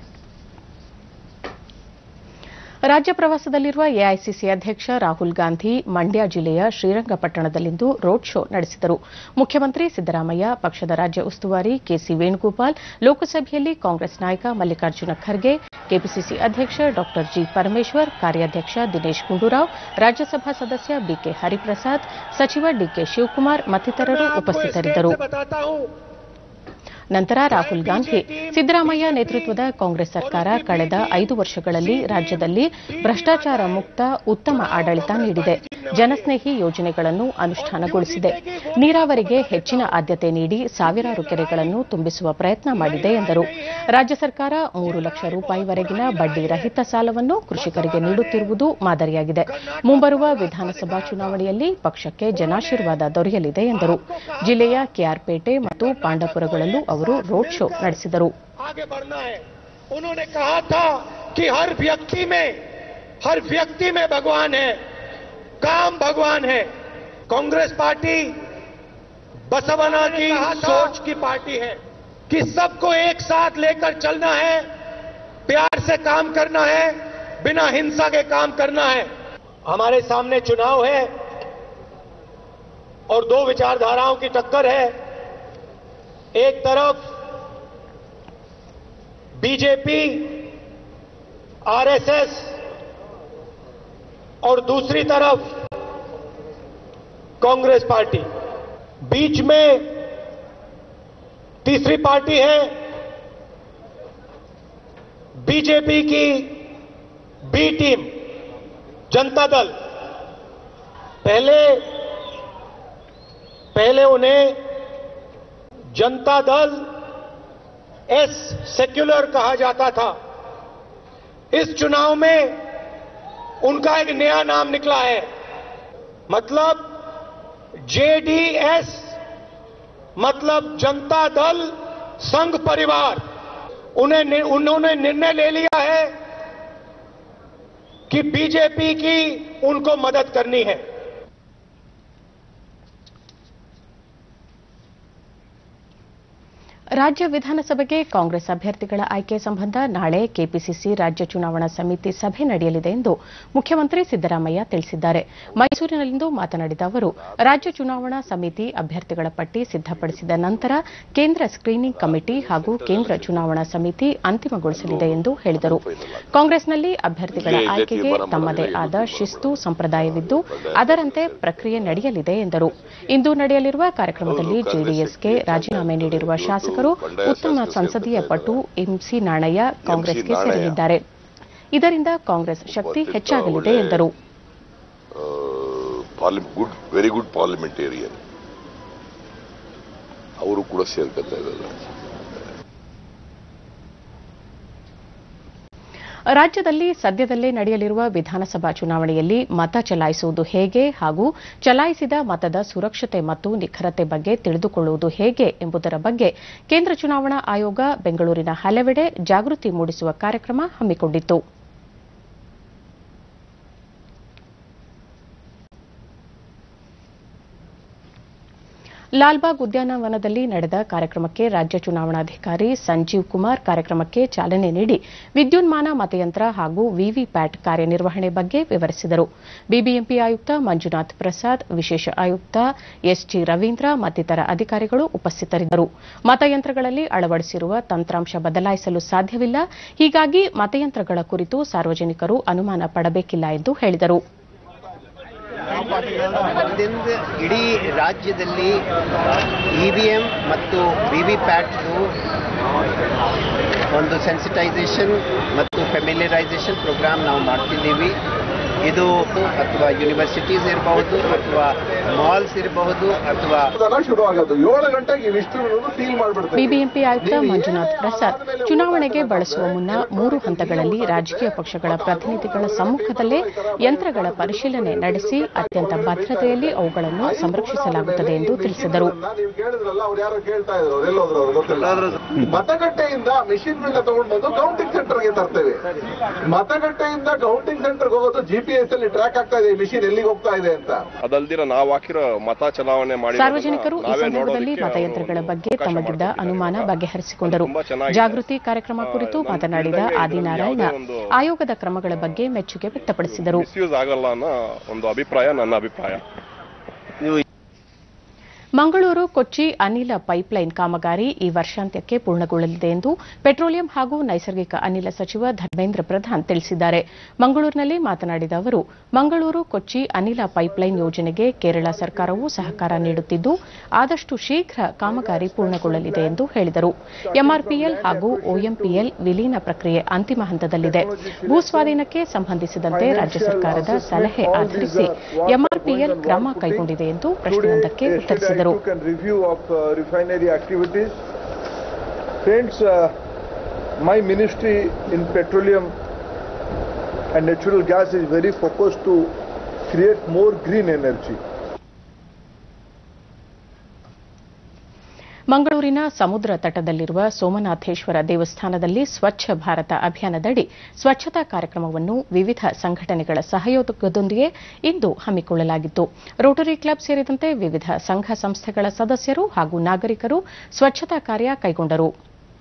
Speaker 1: ರಾಜ್ಯ ಪ್ರವಾಸದಲ್ಲಿರುವ ಎಐಸಿಸಿ ಅಧ್ಯಕ್ಷ ರಾಹುಲ್ ಗಾಂಧಿ ಮಂಡ್ಯ ಜಿಲ್ಲೆಯ ಶ್ರೀರಂಗಪಟ್ಟಣದಲ್ಲಿಂದು ರೋಡ್ ಶೋ ನಡೆಸಿದರು ಮುಖ್ಯಮಂತ್ರಿ ಸಿದ್ದರಾಮಯ್ಯ ಪಕ್ಷದ ರಾಜ್ಯ ಉಸ್ತುವಾರಿ ಕೆಸಿ ವೇಣುಗೋಪಾಲ್ ಲೋಕಸಭೆಯಲ್ಲಿ ಕಾಂಗ್ರೆಸ್ ನಾಯಕ ಮಲ್ಲಿಕಾರ್ಜುನ ಖರ್ಗೆ ಕೆಪಿಸಿಸಿ ಅಧ್ಯಕ್ಷ ಡಾ ಜಿ ಪರಮೇಶ್ವರ್ ಕಾರ್ಯಾಧ್ಯಕ್ಷ ದಿನೇಶ್ ಗುಂಡೂರಾವ್ ರಾಜ್ಯಸಭಾ ಸದಸ್ಯ ಬಿಕೆ ಹರಿಪ್ರಸಾದ್ ಸಚಿವ ಡಿಕೆ ಶಿವಕುಮಾರ್ ಮತ್ತಿತರರು ಉಪಸ್ಥಿತರಿದ್ದರು ನಂತರ ರಾಹುಲ್ ಗಾಂಧಿ ಸಿದ್ದರಾಮಯ್ಯ ನೇತೃತ್ವದ ಕಾಂಗ್ರೆಸ್ ಸರ್ಕಾರ ಕಳೆದ ಐದು ವರ್ಷಗಳಲ್ಲಿ ರಾಜ್ಯದಲ್ಲಿ ಭ್ರಷ್ಟಾಚಾರ ಮುಕ್ತ ಉತ್ತಮ ಆಡಳಿತ ನೀಡಿದೆ ಜನಸ್ನೇಹಿ ಯೋಜನೆಗಳನ್ನು ಅನುಷ್ಠಾನಗೊಳಿಸಿದೆ ನೀರಾವರಿಗೆ ಹೆಚ್ಚಿನ ಆದ್ಯತೆ ನೀಡಿ ಸಾವಿರಾರು ಕೆರೆಗಳನ್ನು ತುಂಬಿಸುವ ಪ್ರಯತ್ನ ಮಾಡಿದೆ ಎಂದರು ರಾಜ್ಯ ಸರ್ಕಾರ ಮೂರು ಲಕ್ಷ ರೂಪಾಯಿವರೆಗಿನ ಬಡ್ಡಿ ರಹಿತ ಸಾಲವನ್ನು ಕೃಷಿಕರಿಗೆ ನೀಡುತ್ತಿರುವುದು ಮಾದರಿಯಾಗಿದೆ ಮುಂಬರುವ ವಿಧಾನಸಭಾ ಚುನಾವಣೆಯಲ್ಲಿ ಪಕ್ಷಕ್ಕೆ ಜನಾಶೀರ್ವಾದ ದೊರೆಯಲಿದೆ ಎಂದರು ಜಿಲ್ಲೆಯ ಕೆಆರ್ಪೇಟೆ ಮತ್ತು ಪಾಂಡಪುರಗಳಲ್ಲೂ ಅವರು ರೋಡ್ ಶೋ ನಡೆಸಿದರು
Speaker 7: आगे बढ़ना है उन्होंने कहा था कि हर व्यक्ति में हर व्यक्ति में भगवान है काम भगवान है कांग्रेस पार्टी बसवना की सोच की पार्टी है कि सबको एक साथ लेकर चलना है प्यार से काम करना है बिना हिंसा के काम करना है हमारे सामने चुनाव है और दो विचारधाराओं की टक्कर है एक तरफ बीजेपी आरएसएस और दूसरी तरफ कांग्रेस पार्टी बीच में तीसरी पार्टी है बीजेपी की बी टीम जनता दल पहले पहले उन्हें जनता दल एस सेक्युलर कहा जाता था इस चुनाव में उनका एक नया नाम निकला है मतलब जेडीएस मतलब जनता दल संघ परिवार उन्हें उन्होंने निर्णय ले लिया है कि बीजेपी की उनको मदद करनी है
Speaker 1: ರಾಜ್ಯ ವಿಧಾನಸಭೆಗೆ ಕಾಂಗ್ರೆಸ್ ಅಭ್ಯರ್ಥಿಗಳ ಆಯ್ಕೆ ಸಂಬಂಧ ನಾಳೆ ಕೆಪಿಸಿಸಿ ರಾಜ್ಯ ಚುನಾವಣಾ ಸಮಿತಿ ಸಭೆ ನಡೆಯಲಿದೆ ಎಂದು ಮುಖ್ಯಮಂತ್ರಿ ಸಿದ್ದರಾಮಯ್ಯ ತಿಳಿಸಿದ್ದಾರೆ ಮೈಸೂರಿನಲ್ಲಿಂದು ಮಾತನಾಡಿದ ಅವರು ರಾಜ್ಯ ಚುನಾವಣಾ ಸಮಿತಿ ಅಭ್ಯರ್ಥಿಗಳ ಪಟ್ಟಿ ಸಿದ್ದಪಡಿಸಿದ ನಂತರ ಕೇಂದ್ರ ಸ್ಕ್ರೀನಿಂಗ್ ಕಮಿಟಿ ಹಾಗೂ ಕೇಂದ್ರ ಚುನಾವಣಾ ಸಮಿತಿ ಅಂತಿಮಗೊಳಿಸಲಿದೆ ಎಂದು ಹೇಳಿದರು ಕಾಂಗ್ರೆಸ್ನಲ್ಲಿ ಅಭ್ಯರ್ಥಿಗಳ ಆಯ್ಕೆಗೆ ತಮ್ಮದೇ ಆದ ಶಿಸ್ತು ಸಂಪ್ರದಾಯವಿದ್ದು ಅದರಂತೆ ಪ್ರಕ್ರಿಯೆ ನಡೆಯಲಿದೆ ಎಂದರು ಇಂದು ನಡೆಯಲಿರುವ ಕಾರ್ಯಕ್ರಮದಲ್ಲಿ ಜೆಡಿಎಸ್ಗೆ ರಾಜೀನಾಮೆ ನೀಡಿರುವ ಶಾಸಕರು ಉತ್ತಮ ಸಂಸದೀಯ ಪಟು ಎಂಸಿ ನಾಣಯ್ಯ ಕಾಂಗ್ರೆಸ್ಗೆ ಸೇರಲಿದ್ದಾರೆ ಇದರಿಂದ ಕಾಂಗ್ರೆಸ್ ಶಕ್ತಿ ಹೆಚ್ಚಾಗಲಿದೆ ಎಂದರು
Speaker 8: ಗುಡ್ ವೆರಿ ಗುಡ್ ಪಾರ್ಲಿಮೆಂಟೇರಿಯನ್ ಅವರು ಕೂಡ ಸೇರ್ಕೊತಾ ಇದ್ದಾರೆ
Speaker 1: ರಾಜ್ಯದಲ್ಲಿ ಸದ್ಯದಲ್ಲೇ ನಡೆಯಲಿರುವ ವಿಧಾನಸಭಾ ಚುನಾವಣೆಯಲ್ಲಿ ಮತ ಚಲಾಯಿಸುವುದು ಹೇಗೆ ಹಾಗೂ ಚಲಾಯಿಸಿದ ಮತದ ಸುರಕ್ಷತೆ ಮತ್ತು ನಿಖರತೆ ಬಗ್ಗೆ ತಿಳಿದುಕೊಳ್ಳುವುದು ಹೇಗೆ ಎಂಬುದರ ಬಗ್ಗೆ ಕೇಂದ್ರ ಚುನಾವಣಾ ಆಯೋಗ ಬೆಂಗಳೂರಿನ ಹಲವೆಡೆ ಜಾಗೃತಿ ಮೂಡಿಸುವ ಕಾರ್ಯಕ್ರಮ ಹಮ್ಮಿಕೊಂಡಿತ್ತು ಲಾಲ್ಬಾಗ್ ಉದ್ಯಾನವನದಲ್ಲಿ ನಡೆದ ಕಾರ್ಯಕ್ರಮಕ್ಕೆ ರಾಜ್ಯ ಚುನಾವಣಾಧಿಕಾರಿ ಸಂಜೀವ್ ಕುಮಾರ್ ಕಾರ್ಯಕ್ರಮಕ್ಕೆ ಚಾಲನೆ ನೀಡಿ ವಿದ್ಯುನ್ಮಾನ ಮತಯಂತ್ರ ಹಾಗೂ ವಿವಿಪ್ಯಾಟ್ ಕಾರ್ಯನಿರ್ವಹಣೆ ಬಗ್ಗೆ ವಿವರಿಸಿದರು ಬಿಬಿಎಂಪಿ ಆಯುಕ್ತ ಮಂಜುನಾಥ್ ಪ್ರಸಾದ್ ವಿಶೇಷ ಆಯುಕ್ತ ಎಸ್ಜಿ ರವೀಂದ್ರ ಮತ್ತಿತರ ಅಧಿಕಾರಿಗಳು ಉಪಸ್ಥಿತರಿದ್ದರು ಮತಯಂತ್ರಗಳಲ್ಲಿ ಅಳವಡಿಸಿರುವ ತಂತ್ರಾಂಶ ಬದಲಾಯಿಸಲು ಸಾಧ್ಯವಿಲ್ಲ ಹೀಗಾಗಿ ಮತಯಂತ್ರಗಳ ಕುರಿತು ಸಾರ್ವಜನಿಕರು ಅನುಮಾನ ಪಡಬೇಕಿಲ್ಲ ಎಂದು ಹೇಳಿದರು
Speaker 9: ಇದರಿಂದ ಇಡೀ ರಾಜ್ಯದಲ್ಲಿ ಇ ವಿ ಎಂ ಮತ್ತು ವಿ ವಿ ಪ್ಯಾಟ್ದು ಒಂದು ಸೆನ್ಸಿಟೈಸೇಷನ್ ಮತ್ತು ಫೆಮಿಲಿಯರೈಸೇಷನ್ ಪ್ರೋಗ್ರಾಮ್ ನಾವು ಮಾಡ್ತಿದ್ದೀವಿ ಇದು ಅಥವಾ ಯೂನಿವರ್ಸಿಟೀಸ್ ಇರಬಹುದು ಅಥವಾ ಮಾಲ್ಸ್ ಇರಬಹುದು ಅಥವಾ
Speaker 5: ಶುರು ಆಗೋದು ಏಳು ಗಂಟೆಗೆ ಇವಿಷ್ಟು ಸೀಲ್ ಮಾಡ್ಬಿಡ್ತಾರೆ
Speaker 1: ಬಿಬಿಎಂಪಿ ಆಯುಕ್ತ ಮಂಜುನಾಥ್ ಪ್ರಸಾದ್ ಚುನಾವಣೆಗೆ ಬಳಸುವ ಮುನ್ನ ಮೂರು ಹಂತಗಳಲ್ಲಿ ರಾಜಕೀಯ ಪಕ್ಷಗಳ ಪ್ರತಿನಿಧಿಗಳ ಸಮ್ಮುಖದಲ್ಲೇ ಯಂತ್ರಗಳ ಪರಿಶೀಲನೆ ನಡೆಸಿ ಅತ್ಯಂತ ಭದ್ರತೆಯಲ್ಲಿ ಅವುಗಳನ್ನು ಸಂರಕ್ಷಿಸಲಾಗುತ್ತದೆ ಎಂದು ತಿಳಿಸಿದರು
Speaker 5: ನೀವು ಕೇಳಿದ್ರಲ್ಲ ಅವ್ರು ಯಾರೋ ಕೇಳ್ತಾ ಇದ್ರು ಅವ್ರು ಎಲ್ಲೋದ್ರು ಅವ್ರು ಗೊತ್ತಿಲ್ಲ ಮತಗಟ್ಟೆಯಿಂದ ಮಿಷಿನ್ ಗಳನ್ನ ತಗೊಂಡು ಬಂದು ಕೌಂಟಿಂಗ್ ಸೆಂಟರ್ಗೆ ತರ್ತೇವೆ ಮತಗಟ್ಟೆಯಿಂದ ಕೌಂಟಿಂಗ್ ಸೆಂಟರ್ಗೆ ಹೋಗೋದು ಜಿಪಿಎಸ್ ಅಲ್ಲಿ ಟ್ರ್ಯಾಕ್ ಆಗ್ತಾ ಇದೆ ಮಿಷಿನ್ ಎಲ್ಲಿಗೆ ಹೋಗ್ತಾ ಇದೆ ಅಂತ
Speaker 8: ಅದಲ್ದಿರ ನಾವು ಹಾಕಿರೋ ಮತ ಚಲಾವಣೆ ಮಾಡಿ
Speaker 1: ಸಾರ್ವಜನಿಕರು ಈ ಸಂದರ್ಭದಲ್ಲಿ ಮತಯಂತ್ರಗಳ ಬಗ್ಗೆ ತಮಗಿದ್ದ ಅನುಮಾನ ಬಗೆಹರಿಸಿಕೊಂಡರು ಜಾಗೃತಿ ಕಾರ್ಯಕ್ರಮ ಕುರಿತು ಮಾತನಾಡಿದ ಆದಿನಾರಾಯಣ ಆಯೋಗದ ಕ್ರಮಗಳ ಬಗ್ಗೆ ಮೆಚ್ಚುಗೆ ವ್ಯಕ್ತಪಡಿಸಿದರು
Speaker 8: ಮಿಸ್ಯೂಸ್ ಆಗಲ್ಲ ಅನ್ನೋ ಒಂದು ಅಭಿಪ್ರಾಯ ನನ್ನ ಅಭಿಪ್ರಾಯ
Speaker 1: ಮಂಗಳೂರು ಕೊಚ್ಚಿ ಅನಿಲ ಪೈಪ್ಲೈನ್ ಕಾಮಗಾರಿ ಈ ವರ್ಷಾಂತ್ಯಕ್ಕೆ ಪೂರ್ಣಗೊಳ್ಳಲಿದೆ ಎಂದು ಪೆಟ್ರೋಲಿಯಂ ಹಾಗೂ ನೈಸರ್ಗಿಕ ಅನಿಲ ಸಚಿವ ಧರ್ಮೇಂದ್ರ ಪ್ರಧಾನ್ ತಿಳಿಸಿದ್ದಾರೆ ಮಂಗಳೂರಿನಲ್ಲಿ ಮಾತನಾಡಿದ ಅವರು ಮಂಗಳೂರು ಕೊಚ್ಚಿ ಅನಿಲ ಪೈಪ್ಲೈನ್ ಯೋಜನೆಗೆ ಕೇರಳ ಸರ್ಕಾರವು ಸಹಕಾರ ನೀಡುತ್ತಿದ್ದು ಆದಷ್ಟು ಶೀಘ್ರ ಕಾಮಗಾರಿ ಪೂರ್ಣಗೊಳ್ಳಲಿದೆ ಎಂದು ಹೇಳಿದರು ಎಂಆರ್ಪಿಎಲ್ ಹಾಗೂ ಒಎಂಪಿಎಲ್ ವಿಲೀನ ಪ್ರಕ್ರಿಯೆ ಅಂತಿಮ ಹಂತದಲ್ಲಿದೆ ಭೂಸ್ವಾಧೀನಕ್ಕೆ ಸಂಬಂಧಿಸಿದಂತೆ ರಾಜ್ಯ ಸರ್ಕಾರದ ಸಲಹೆ ಆಧರಿಸಿ ಎಂಆರ್ಪಿಎಲ್ ಕ್ರಮ ಕೈಗೊಂಡಿದೆ ಎಂದು ಪ್ರಶ್ನೆಯೊಂದಕ್ಕೆ ಉತ್ತರಿಸಿದರು
Speaker 10: took a review of uh, refinery activities. Friends, uh, my ministry in petroleum and natural gas is very focused to create more green energy.
Speaker 1: ಮಂಗಳೂರಿನ ಸಮುದ್ರ ತಟದಲ್ಲಿರುವ ಸೋಮನಾಥೇಶ್ವರ ದೇವಸ್ಥಾನದಲ್ಲಿ ಸ್ವಚ್ಛ ಭಾರತ ಅಭಿಯಾನದಡಿ ಸ್ವಚ್ಛತಾ ಕಾರ್ಯಕ್ರಮವನ್ನು ವಿವಿಧ ಸಂಘಟನೆಗಳ ಸಹಯೋಗದೊಂದಿಗೆ ಇಂದು ಹಮ್ಮಿಕೊಳ್ಳಲಾಗಿತ್ತು ರೋಟರಿ ಕ್ಲಬ್ ಸೇರಿದಂತೆ ವಿವಿಧ ಸಂಘ ಸಂಸ್ಥೆಗಳ ಸದಸ್ಯರು ಹಾಗೂ ನಾಗರಿಕರು ಸ್ವಚ್ಛತಾ ಕಾರ್ಯ ಕೈಗೊಂಡರು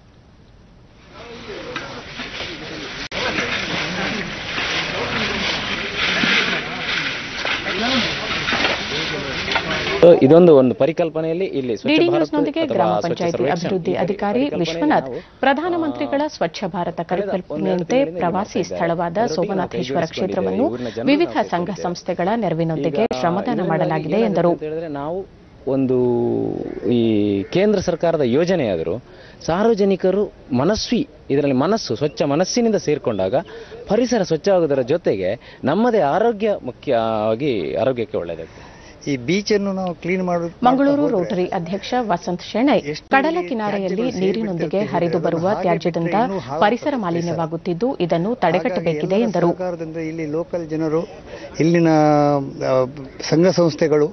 Speaker 11: ಇದೊಂದು ಒಂದು ಪರಿಕಲ್ಪನೆಯಲ್ಲಿ ಇಲ್ಲಿ ಸ್ವಚ್ಛ
Speaker 1: ಡಿಡಿ
Speaker 11: ಭಾರತ್
Speaker 1: ನ್ಯೂಸ್ನೊಂದಿಗೆ
Speaker 11: ಅಥವಾ
Speaker 1: ಗ್ರಾಮ
Speaker 11: ಸ್ವಚ್ಛ
Speaker 1: ಪಂಚಾಯಿತಿ
Speaker 11: ಸರ್ವೇಕ್ಷಣ್
Speaker 1: ಅಭಿವೃದ್ಧಿ
Speaker 11: ಈ
Speaker 1: ಅಧಿಕಾರಿ
Speaker 11: ಪರಿಕಲ್ಪನೆಯನ್ನು
Speaker 1: ವಿಶ್ವನಾಥ್
Speaker 11: ನಾವು,
Speaker 1: ಪ್ರಧಾನಮಂತ್ರಿಗಳ ಸ್ವಚ್ಛ ಭಾರತ ಪರಿಕಲ್ಪನೆಯಂತೆ ಪ್ರವಾಸಿ ಸ್ಥಳವಾದ ಸೋಮನಾಥೇಶ್ವರ ಕ್ಷೇತ್ರವನ್ನು
Speaker 11: ಊರಿನ ಜನರು
Speaker 1: ವಿವಿಧ
Speaker 11: ನಾವು
Speaker 1: ಸಂಘ
Speaker 11: ಕೈಗೊಂಡಿದ್ದೇವೆ.
Speaker 1: ಸಂಸ್ಥೆಗಳ ನೆರವಿನೊಂದಿಗೆ
Speaker 11: ಈಗ
Speaker 1: ಶ್ರಮದಾನ
Speaker 11: ಇದರಿಂದಾಗಿ
Speaker 1: ಮಾಡಲಾಗಿದೆ
Speaker 11: ಏನಾಗಿದೆ
Speaker 1: ಎಂದರು
Speaker 11: ಅಂತ ಹೇಳಿದ್ರೆ ನಾವು ಒಂದು ಈ ಕೇಂದ್ರ ಸರ್ಕಾರದ ಯೋಜನೆಯಾದರೂ ಸಾರ್ವಜನಿಕರು ಮನಸ್ವಿ ಇದರಲ್ಲಿ ಮನಸ್ಸು ಸ್ವಚ್ಛ ಮನಸ್ಸಿನಿಂದ ಸೇರಿಕೊಂಡಾಗ ಪರಿಸರ ಸ್ವಚ್ಛವಾಗುವುದರ ಜೊತೆಗೆ ನಮ್ಮದೇ ಆರೋಗ್ಯ ಮುಖ್ಯವಾಗಿ ಆರೋಗ್ಯಕ್ಕೆ ಒಳ್ಳೆಯದಾಗ್ತದೆ
Speaker 12: ಈ ಬೀಚ್ ಅನ್ನು ನಾವು ಕ್ಲೀನ್ ಮಾಡೋದು
Speaker 1: ಮಂಗಳೂರು ರೋಟರಿ ಅಧ್ಯಕ್ಷ ವಸಂತ್ ಶೆಣೈ ಕಡಲ ಕಿನಾರೆಯಲ್ಲಿ ನೀರಿನೊಂದಿಗೆ ಹರಿದು ಬರುವ ತ್ಯಾಜ್ಯದಿಂದ ಪರಿಸರ ಮಾಲಿನ್ಯವಾಗುತ್ತಿದ್ದು ಇದನ್ನು ತಡೆಗಟ್ಟಬೇಕಿದೆ ಎಂದರು
Speaker 12: ಸರ್ಕಾರದಿಂದ ಇಲ್ಲಿ ಲೋಕಲ್ ಜನರು ಇಲ್ಲಿನ ಆ, ಸಂಘ ಸಂಸ್ಥೆಗಳು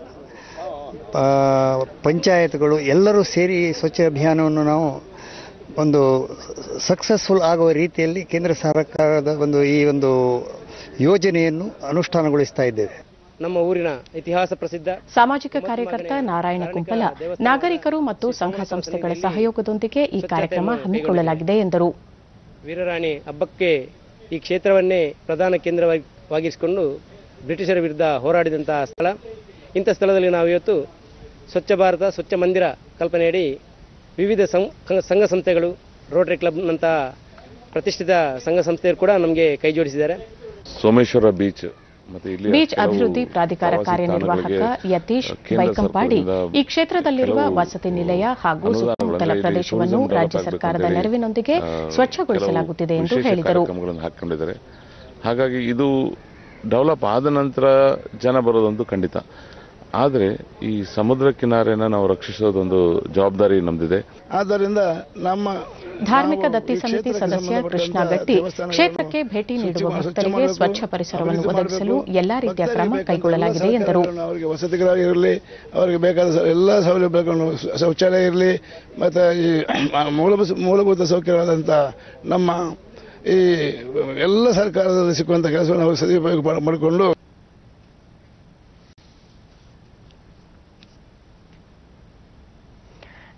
Speaker 12: ಆ, ಪಂಚಾಯತ್ಗಳು ಎಲ್ಲರೂ ಸೇರಿ ಸ್ವಚ್ಛ ಅಭಿಯಾನವನ್ನು ನಾವು ಒಂದು ಸಕ್ಸಸ್ಫುಲ್ ಆಗುವ ರೀತಿಯಲ್ಲಿ ಕೇಂದ್ರ ಸರ್ಕಾರದ ಒಂದು ಈ ಒಂದು ಯೋಜನೆಯನ್ನು ಅನುಷ್ಠಾನಗೊಳಿಸ್ತಾ ಇದ್ದೇವೆ
Speaker 13: ನಮ್ಮ ಊರಿನ ಇತಿಹಾಸ ಪ್ರಸಿದ್ಧ
Speaker 1: ಸಾಮಾಜಿಕ ಕಾರ್ಯಕರ್ತ ನಾರಾಯಣ ಕುಂಪಲ ನಾಗರಿಕರು ಮತ್ತು ಸಂಘ ಸಂಸ್ಥೆಗಳ ಸಹಯೋಗದೊಂದಿಗೆ ಈ ಕಾರ್ಯಕ್ರಮ ಹಮ್ಮಿಕೊಳ್ಳಲಾಗಿದೆ ಎಂದರು
Speaker 13: ವೀರರಾಣಿ ಹಬ್ಬಕ್ಕೆ ಈ ಕ್ಷೇತ್ರವನ್ನೇ ಪ್ರಧಾನ ಕೇಂದ್ರವಾಗಿರಿಸಿಕೊಂಡು ಬ್ರಿಟಿಷರ ವಿರುದ್ಧ ಹೋರಾಡಿದಂತಹ ಸ್ಥಳ ಇಂಥ ಸ್ಥಳದಲ್ಲಿ ನಾವು ಇವತ್ತು ಸ್ವಚ್ಛ ಭಾರತ ಸ್ವಚ್ಛ ಮಂದಿರ ಕಲ್ಪನೆಯಡಿ ವಿವಿಧ ಸಂ- ಸಂಘ ಸಂಸ್ಥೆಗಳು ರೋಟರಿ ಕ್ಲಬ್ನಂತಹ ಪ್ರತಿಷ್ಠಿತ ಸಂಘ ಸಂಸ್ಥೆಯರು ಕೂಡ ನಮಗೆ ಕೈ ಜೋಡಿಸಿದ್ದಾರೆ
Speaker 8: ಸೋಮೇಶ್ವರ ಬೀಚ್ ಮತ್ತೆ ಇಲ್ಲಿ
Speaker 1: ಬೀಚ್
Speaker 8: ಕೆಲವು
Speaker 1: ಅಭಿವೃದ್ಧಿ ಪ್ರಾಧಿಕಾರ
Speaker 8: ಪ್ರವಾಸಿ
Speaker 1: ಕಾರ್ಯನಿರ್ವಾಹಕ
Speaker 8: ತಾಣಗಳಿಗೆ
Speaker 1: ಯತೀಶ್
Speaker 8: ಕೇಂದ್ರ
Speaker 1: ಬೈಕಂಪಾಡಿ
Speaker 8: ಸರ್ಕಾರದಿಂದ
Speaker 1: ಈ ಕ್ಷೇತ್ರದಲ್ಲಿರುವ
Speaker 8: ಕೆಲವು
Speaker 1: ವಸತಿ ನಿಲಯ ಹಾಗೂ
Speaker 8: ಅನುದಾನಗಳನ್ನು
Speaker 1: ಸುತ್ತಮುತ್ತಲ
Speaker 8: ಇಲ್ಲಿ
Speaker 1: ಪ್ರದೇಶವನ್ನು
Speaker 8: tourism
Speaker 1: ರಾಜ್ಯ
Speaker 8: develop
Speaker 1: ಸರ್ಕಾರದ
Speaker 8: ಆಗ್ಬೇಕಂತೇಳಿ,
Speaker 1: ನೆರವಿನೊಂದಿಗೆ
Speaker 8: ಆ,
Speaker 1: ಸ್ವಚ್ಛಗೊಳಿಸಲಾಗುತ್ತಿದೆ
Speaker 8: ಕೆಲವು
Speaker 1: ಎಂದು
Speaker 8: ವಿಶೇಷ
Speaker 1: ಹೇಳಿದರು
Speaker 8: ಕಾರ್ಯಕ್ರಮಗಳನ್ನು ಹಾಕೊಂಡಿದ್ದಾರೆ ಹಾಗಾಗಿ ಇದು ಡೆವಲಪ್ ಆದ ನಂತರ ಜನ ಬರೋದಂತೂ ಖಂಡಿತ ಆದರೆ ಈ ಸಮುದ್ರ ಕಿನಾರೆನ ನಾವು ರಕ್ಷಿಸೋದೊಂದು ಜವಾಬ್ದಾರಿ ನಮ್ದಿದೆ
Speaker 14: ಆದ್ದರಿಂದ ನಮ್ಮ
Speaker 1: ಧಾರ್ಮಿಕ ದತ್ತಿ ಸಮಿತಿ ಸದಸ್ಯ ಕೃಷ್ಣ ಗಟ್ಟಿ ಕ್ಷೇತ್ರಕ್ಕೆ ಭೇಟಿ ನೀಡುವ ಭಕ್ತರಿಗೆ ಸ್ವಚ್ಛ ಪರಿಸರವನ್ನು ಒದಗಿಸಲು ಎಲ್ಲಾ ರೀತಿಯ ಕ್ರಮ ಕೈಗೊಳ್ಳಲಾಗಿದೆ ಎಂದರು
Speaker 14: ಅವರಿಗೆ ವಸತಿಗಳಾಗಿರಲಿ ಅವರಿಗೆ ಬೇಕಾದ ಸ- ಎಲ್ಲ ಸೌಲಭ್ಯಗಳನ್ನು ಸ- ಶೌಚಾಲಯ ಇರಲಿ ಮತ್ತು ಈ ಮೂಲಭೂತ ಮೂಲಭೂತ ಸೌಕರ್ಯವಾದಂಥ ನಮ್ಮ ಈ ಎಲ್ಲ ಸರ್ಕಾರದಲ್ಲಿ ಸಿಕ್ಕುವಂಥ ಕೆಲಸವನ್ನು ಅವರು ಸದುಪಯೋಗ ಪಡ್- ಮಾಡಿಕೊಂಡು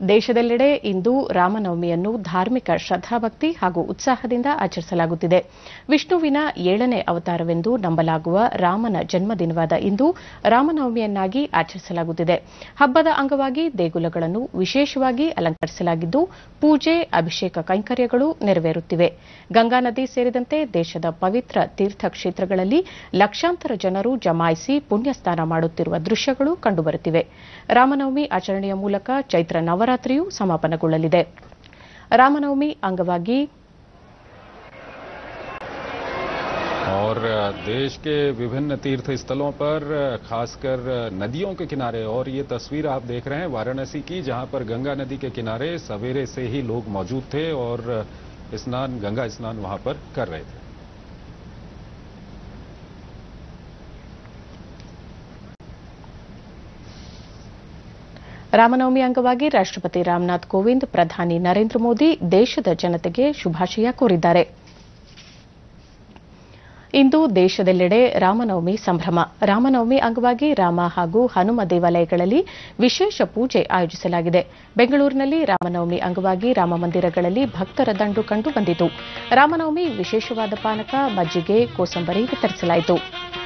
Speaker 1: ದೇಶದೆಲ್ಲೆಡೆ ಇಂದು ರಾಮನವಮಿಯನ್ನು ಧಾರ್ಮಿಕ ಶ್ರದ್ಧಾಭಕ್ತಿ ಹಾಗೂ ಉತ್ಸಾಹದಿಂದ ಆಚರಿಸಲಾಗುತ್ತಿದೆ ವಿಷ್ಣುವಿನ ಏಳನೇ ಅವತಾರವೆಂದು ನಂಬಲಾಗುವ ರಾಮನ ಜನ್ಮದಿನವಾದ ಇಂದು ರಾಮನವಮಿಯನ್ನಾಗಿ ಆಚರಿಸಲಾಗುತ್ತಿದೆ ಹಬ್ಬದ ಅಂಗವಾಗಿ ದೇಗುಲಗಳನ್ನು ವಿಶೇಷವಾಗಿ ಅಲಂಕರಿಸಲಾಗಿದ್ದು ಪೂಜೆ ಅಭಿಷೇಕ ಕೈಂಕರ್ಯಗಳು ನೆರವೇರುತ್ತಿವೆ ಗಂಗಾ ನದಿ ಸೇರಿದಂತೆ ದೇಶದ ಪವಿತ್ರ ತೀರ್ಥಕ್ಷೇತ್ರಗಳಲ್ಲಿ ಲಕ್ಷಾಂತರ ಜನರು ಜಮಾಯಿಸಿ ಪುಣ್ಯಸ್ನಾನ ಮಾಡುತ್ತಿರುವ ದೃಶ್ಯಗಳು ಕಂಡುಬರುತ್ತಿವೆ ರಾಮನವಮಿ ಆಚರಣೆಯ ಮೂಲಕ ಚೈತ್ರ ನವರಾತ್ರಿಯೂ ಸಮಾಪನಗೊಳ್ಳಲಿದೆ ರಾಮನವಮಿ ಅಂಗವಾಗಿ
Speaker 15: और देश के विभिन्न तीर्थ स्थलों पर खासकर नदियों के किनारे और ये तस्वीर आप देख रहे हैं वाराणसी की जहां पर गंगा नदी के किनारे सवेरे से ही लोग मौजूद थे और स्नान गंगा स्नान वहां पर कर रहे थे
Speaker 1: ರಾಮನವಮಿ ಅಂಗವಾಗಿ ರಾಷ್ಟಪತಿ ರಾಮನಾಥ್ ಕೋವಿಂದ್ ಪ್ರಧಾನಿ ನರೇಂದ್ರ ಮೋದಿ ದೇಶದ ಜನತೆಗೆ ಶುಭಾಶಯ ಕೋರಿದ್ದಾರೆ ಇಂದು ದೇಶದೆಲ್ಲೆಡೆ ರಾಮನವಮಿ ಸಂಭ್ರಮ ರಾಮನವಮಿ ಅಂಗವಾಗಿ ರಾಮ ಹಾಗೂ ಹನುಮ ದೇವಾಲಯಗಳಲ್ಲಿ ವಿಶೇಷ ಪೂಜೆ ಆಯೋಜಿಸಲಾಗಿದೆ ಬೆಂಗಳೂರಿನಲ್ಲಿ ರಾಮನವಮಿ ಅಂಗವಾಗಿ ರಾಮ ಮಂದಿರಗಳಲ್ಲಿ ಭಕ್ತರ ದಂಡು ಕಂಡು ಬಂದಿತು ರಾಮನವಮಿ ವಿಶೇಷವಾದ ಪಾನಕ ಮಜ್ಜಿಗೆ ಕೋಸಂಬರಿ ವಿತರಿಸಲಾಯಿತು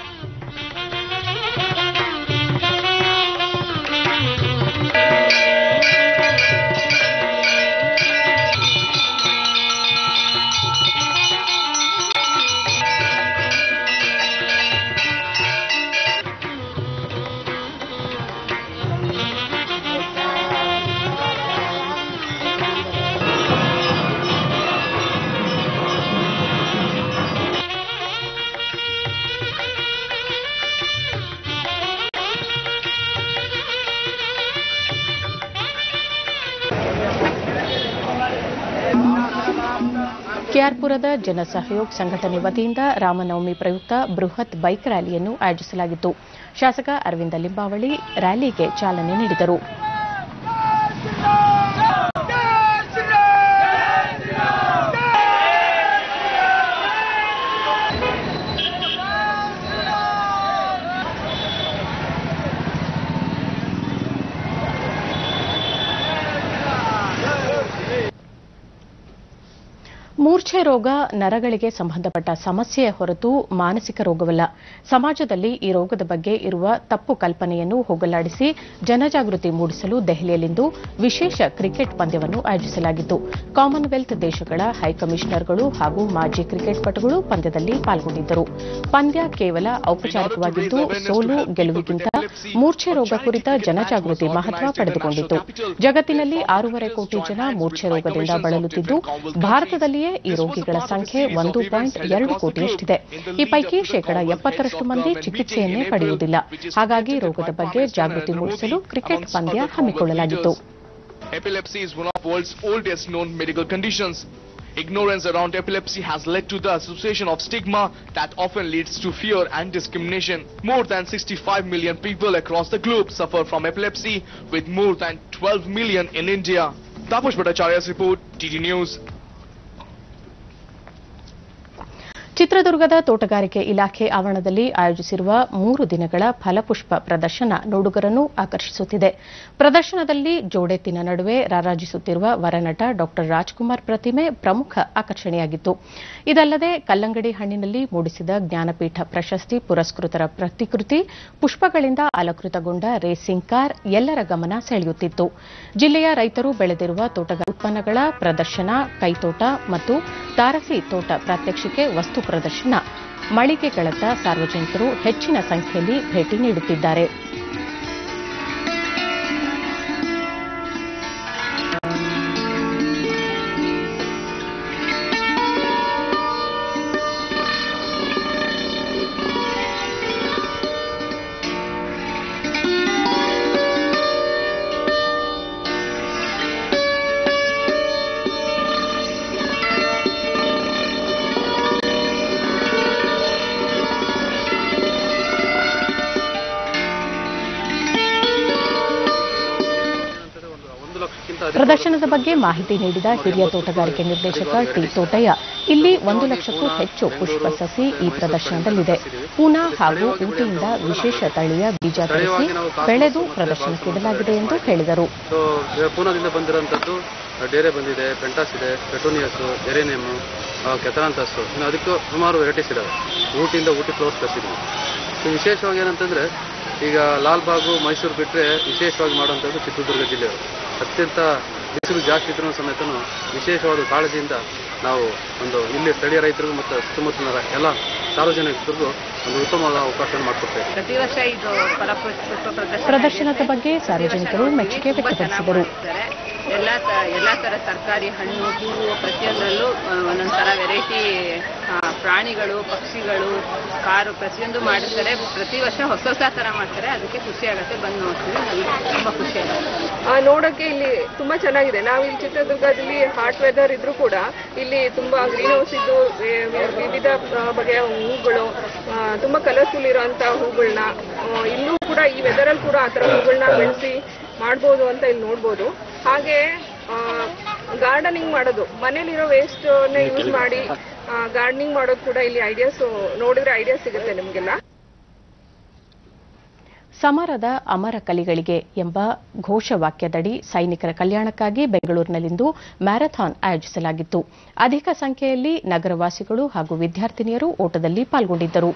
Speaker 1: ಕೆಆರ್ಪುರದ ಜನ ಸಹಯೋಗ್ ಸಂಘಟನೆ ವತಿಯಿಂದ ರಾಮನವಮಿ ಪ್ರಯುಕ್ತ ಬೃಹತ್ ಬೈಕ್ ರ್ಯಾಲಿಯನ್ನು ಆಯೋಜಿಸಲಾಗಿತ್ತು ಶಾಸಕ ಅರವಿಂದ ಲಿಂಬಾವಳಿ ರ್ಯಾಲಿಗೆ ಚಾಲನೆ ನೀಡಿದರು ಮೂರ್ಛೆ ರೋಗ ನರಗಳಿಗೆ ಸಂಬಂಧಪಟ್ಟ ಸಮಸ್ಯೆಯ ಹೊರತು ಮಾನಸಿಕ ರೋಗವಲ್ಲ ಸಮಾಜದಲ್ಲಿ ಈ ರೋಗದ ಬಗ್ಗೆ ಇರುವ ತಪ್ಪು ಕಲ್ಪನೆಯನ್ನು ಹೋಗಲಾಡಿಸಿ ಜನಜಾಗೃತಿ ಮೂಡಿಸಲು ದೆಹಲಿಯಲ್ಲಿಂದು ವಿಶೇಷ ಕ್ರಿಕೆಟ್ ಪಂದ್ಯವನ್ನು ಆಯೋಜಿಸಲಾಗಿತ್ತು ಕಾಮನ್ವೆಲ್ತ್ ದೇಶಗಳ ಹೈಕಮಿಷನರ್ಗಳು ಹಾಗೂ ಮಾಜಿ ಕ್ರಿಕೆಟ್ ಪಟುಗಳು ಪಂದ್ಯದಲ್ಲಿ ಪಾಲ್ಗೊಂಡಿದ್ದರು ಪಂದ್ಯ ಕೇವಲ ಔಪಚಾರಿಕವಾಗಿದ್ದು ಸೋಲು ಗೆಲುವಿಗಿಂತ ಮೂರ್ಛೆ ರೋಗ ಕುರಿತ ಜನಜಾಗೃತಿ ಮಹತ್ವ ಪಡೆದುಕೊಂಡಿತ್ತು ಜಗತ್ತಿನಲ್ಲಿ ಆರೂವರೆ ಕೋಟಿ ಜನ ಮೂರ್ಛೆ ರೋಗದಿಂದ ಬಳಲುತ್ತಿದ್ದು ಭಾರತದಲ್ಲಿಯೇ ಈ ರೋಗಿಗಳ ಸಂಖ್ಯೆ ಒಂದು ಪಾಯಿಂಟ್ ಎರಡು ಕೋಟಿಯಷ್ಟಿದೆ ಈ ಪೈಕಿ ಶೇಕಡ ಎಪ್ಪತ್ತರಷ್ಟು ಮಂದಿ ಚಿಕಿತ್ಸೆಯನ್ನೇ ಪಡೆಯುವುದಿಲ್ಲ ಹಾಗಾಗಿ ರೋಗದ ಬಗ್ಗೆ ಜಾಗೃತಿ ಮೂಡಿಸಲು ಕ್ರಿಕೆಟ್ ಪಂದ್ಯ ಹಮ್ಮಿಕೊಳ್ಳಲಾಗಿತ್ತು
Speaker 16: Epilepsy is one of the world's oldest known medical conditions. Ignorance around epilepsy has led to the association of stigma that often leads to fear and discrimination. More than 65 million people across the globe suffer from epilepsy, with more than 12 million in India. Taposh Bhattacharya's report, TD News.
Speaker 1: ಚಿತ್ರದುರ್ಗದ ತೋಟಗಾರಿಕೆ ಇಲಾಖೆ ಆವರಣದಲ್ಲಿ ಆಯೋಜಿಸಿರುವ ಮೂರು ದಿನಗಳ ಫಲಪುಷ್ಪ ಪ್ರದರ್ಶನ ನೋಡುಗರನ್ನು ಆಕರ್ಷಿಸುತ್ತಿದೆ ಪ್ರದರ್ಶನದಲ್ಲಿ ಜೋಡೆತ್ತಿನ ನಡುವೆ ರಾರಾಜಿಸುತ್ತಿರುವ ವರನಟ ಡಾ ರಾಜ್ಕುಮಾರ್ ಪ್ರತಿಮೆ ಪ್ರಮುಖ ಆಕರ್ಷಣೆಯಾಗಿತ್ತು ಇದಲ್ಲದೆ ಕಲ್ಲಂಗಡಿ ಹಣ್ಣಿನಲ್ಲಿ ಮೂಡಿಸಿದ ಜ್ಞಾನಪೀಠ ಪ್ರಶಸ್ತಿ ಪುರಸ್ಕೃತರ ಪ್ರತಿಕೃತಿ ಪುಷ್ಪಗಳಿಂದ ಅಲಂಕೃತಗೊಂಡ ರೇಸಿಂಗ್ ಕಾರ್ ಎಲ್ಲರ ಗಮನ ಸೆಳೆಯುತ್ತಿತ್ತು ಜಿಲ್ಲೆಯ ರೈತರು ಬೆಳೆದಿರುವ ತೋಟಗಾರಿಕೆ ಉತ್ಪನ್ನಗಳ ಪ್ರದರ್ಶನ ಕೈತೋಟ ಮತ್ತು ತಾರಸಿ ತೋಟ ಪ್ರಾತ್ಯಕ್ಷಿಕೆ ವಸ್ತು ಪ್ರದರ್ಶನ ಮಳಿಗೆಗಳತ್ತ ಸಾರ್ವಜನಿಕರು ಹೆಚ್ಚಿನ ಸಂಖ್ಯೆಯಲ್ಲಿ ಭೇಟಿ ನೀಡುತ್ತಿದ್ದಾರೆ ಪ್ರದರ್ಶನದ ಬಗ್ಗೆ ಮಾಹಿತಿ ನೀಡಿದ ಹಿರಿಯ ತೋಟಗಾರಿಕೆ ನಿರ್ದೇಶಕ ಟಿ ತೋಟಯ್ಯ ಇಲ್ಲಿ ಒಂದು ಲಕ್ಷಕ್ಕೂ ಹೆಚ್ಚು ಪುಷ್ಪ ಸಸಿ ಈ ಪ್ರದರ್ಶನದಲ್ಲಿದೆ ಪೂನಾ ಹಾಗೂ ಊಟಿಯಿಂದ ವಿಶೇಷ ತಳಿಯ ಬೀಜ ತರಿಸಿ ಬೆಳೆದು ಪ್ರದರ್ಶನಕ್ಕಿಡಲಾಗಿದೆ ಎಂದು ಹೇಳಿದರು
Speaker 17: ಸೊ ಪೂನಾದಿಂದ ಬಂದಿರೋಂಥದ್ದು ಡೇರೆ ಬಂದಿದೆ ಪೆಂಟಾಸ್ ಇದೆ ಪೆಟೋನಿಯಸ್ ಜೆರೇನಿಯಮ್ ಕೆಥರಾಂತಸ್ ಇನ್ನು ಅದಕ್ಕೂ ಸುಮಾರು ವೆರೈಟೀಸ್ ಇದಾವೆ ಊಟಿಯಿಂದ ಊಟಿ ಫ್ಲವರ್ಸ್ ತರಿಸಿದ್ವಿ ಸೊ ವಿಶೇಷವಾಗಿ ಏನಂತಂದ್ರೆ ಈಗ ಲಾಲ್ಬಾಗು ಮೈಸೂರು ಬಿಟ್ಟರೆ ವಿಶೇಷವಾಗಿ ಮಾಡುವಂಥದ್ದು ಚಿತ್ರದುರ್ಗ ಜಿಲ್ಲೆಯವರು ಅತ್ಯಂತ ಬಿಸಿಲು ಜಾಸ್ತಿ ಇದ್ರೂ ಸಮೇತನು ವಿಶೇಷವಾದ ಕಾಳಜಿಯಿಂದ ನಾವು ಒಂದು ಇಲ್ಲಿ ಸ್ಥಳೀಯ ರೈತರಿಗೂ ಮತ್ತು ಸುತ್ತಮುತ್ತಲಿನ ಎಲ್ಲ ಸಾರ್ವಜನಿಕರಿಗೂ ಒಂದು ಉತ್ತಮವಾದ ಅವಕಾಶ ಮಾಡಿಕೊಡ್ತಾ ಇದ್ದೀವಿ
Speaker 18: ಪ್ರತಿ ವರ್ಷ ಇದು ಫಲಪುಷ್ಪ ಪ್ರದರ್ಶನ
Speaker 1: ಪ್ರದರ್ಶನದ ಬಗ್ಗೆ ಸಾರ್ವಜನಿಕರು ಮೆಚ್ಚುಗೆ ವ್ಯಕ್ತಪಡಿಸಿದರು
Speaker 18: ಎಲ್ಲ ತ- ಎಲ್ಲ ತರ ತರಕಾರಿ ಹಣ್ಣು ಹೂವು ಪ್ರತಿಯೊಂದರಲ್ಲೂ ಆ, ಒಂದೊಂದ್ ತರ ವೆರೈಟಿ ಪ್ರಾಣಿಗಳು ಪಕ್ಷಿಗಳು ಕಾರು ಪ್ರತಿಯೊಂದು ಮಾಡಿರ್ತಾರೆ ಪ್ರತಿ ವರ್ಷ ಹೊಸ ಹೊಸ ತರ ಮಾಡ್ತಾರೆ ಅದಕ್ಕೆ ಖುಷಿ ಆಗುತ್ತೆ ಬಂದು ನೋಡ್ತೀವಿ ನಮಗೆ ತುಂಬಾ ಖುಷಿ ಆಗುತ್ತೆ
Speaker 19: ಆ, ನೋಡಕ್ಕೆ ಇಲ್ಲಿ ತುಂಬಾ ಚೆನ್ನಾಗಿದೆ ನಾವು ಇಲ್ಲಿ ಚಿತ್ರದುರ್ಗದಲ್ಲಿ ಹಾಟ್ ವೆದರ್ ಇದ್ರೂ ಕೂಡ ಇಲ್ಲಿ ತುಂಬಾ ಗ್ರೀನ್ ಹೌಸ್ ಇದ್ದು ವಿ- ವಿ- ವಿವಿಧ ಆ, ಬಗೆಯ ಹೂಗಳು ಆ, ತುಂಬಾ ಕಲರ್ಫುಲ್ ಇರೋಂಥ ಹೂಗಳನ್ನ ಇಲ್ಲೂ ಕೂಡ ಈ ವೆದರಲ್ಲಿ ಕೂಡ ಆ ಥರ ಹೂಗಳನ್ನ ಬೆಳೆಸಿ ಮಾಡ್ಬೋದು ಅಂತ ಇಲ್ಲಿ ನೋಡ್ಬೋದು ಹಾಗೆ ಗಾರ್ಡನಿಂಗ್ ಮಾಡೋದು ಮನೇಲಿರೋ ವೇಸ್ಟ್ನ ಯೂಸ್ ಮಾಡಿ ಗಾರ್ಡನಿಂಗ್ ಮಾಡೋದು ಕೂಡ ಇಲ್ಲಿ ಐಡಿಯಾಸ್ ನೋಡಿದ್ರೆ ಐಡಿಯಾ ಸಿಗುತ್ತೆ ನಿಮಗೆಲ್ಲ
Speaker 1: ಸಮರದ ಅಮರ ಕಲಿಗಳಿಗೆ ಎಂಬ ಘೋಷವಾಕ್ಯದಡಿ ಸೈನಿಕರ ಕಲ್ಯಾಣಕ್ಕಾಗಿ ಬೆಂಗಳೂರಿನಲ್ಲಿಂದು ಮ್ಯಾರಥಾನ್ ಆಯೋಜಿಸಲಾಗಿತ್ತು ಅಧಿಕ ಸಂಖ್ಯೆಯಲ್ಲಿ ನಗರವಾಸಿಗಳು ಹಾಗೂ ವಿದ್ಯಾರ್ಥಿನಿಯರು ಓಟದಲ್ಲಿ ಪಾಲ್ಗೊಂಡಿದ್ದರು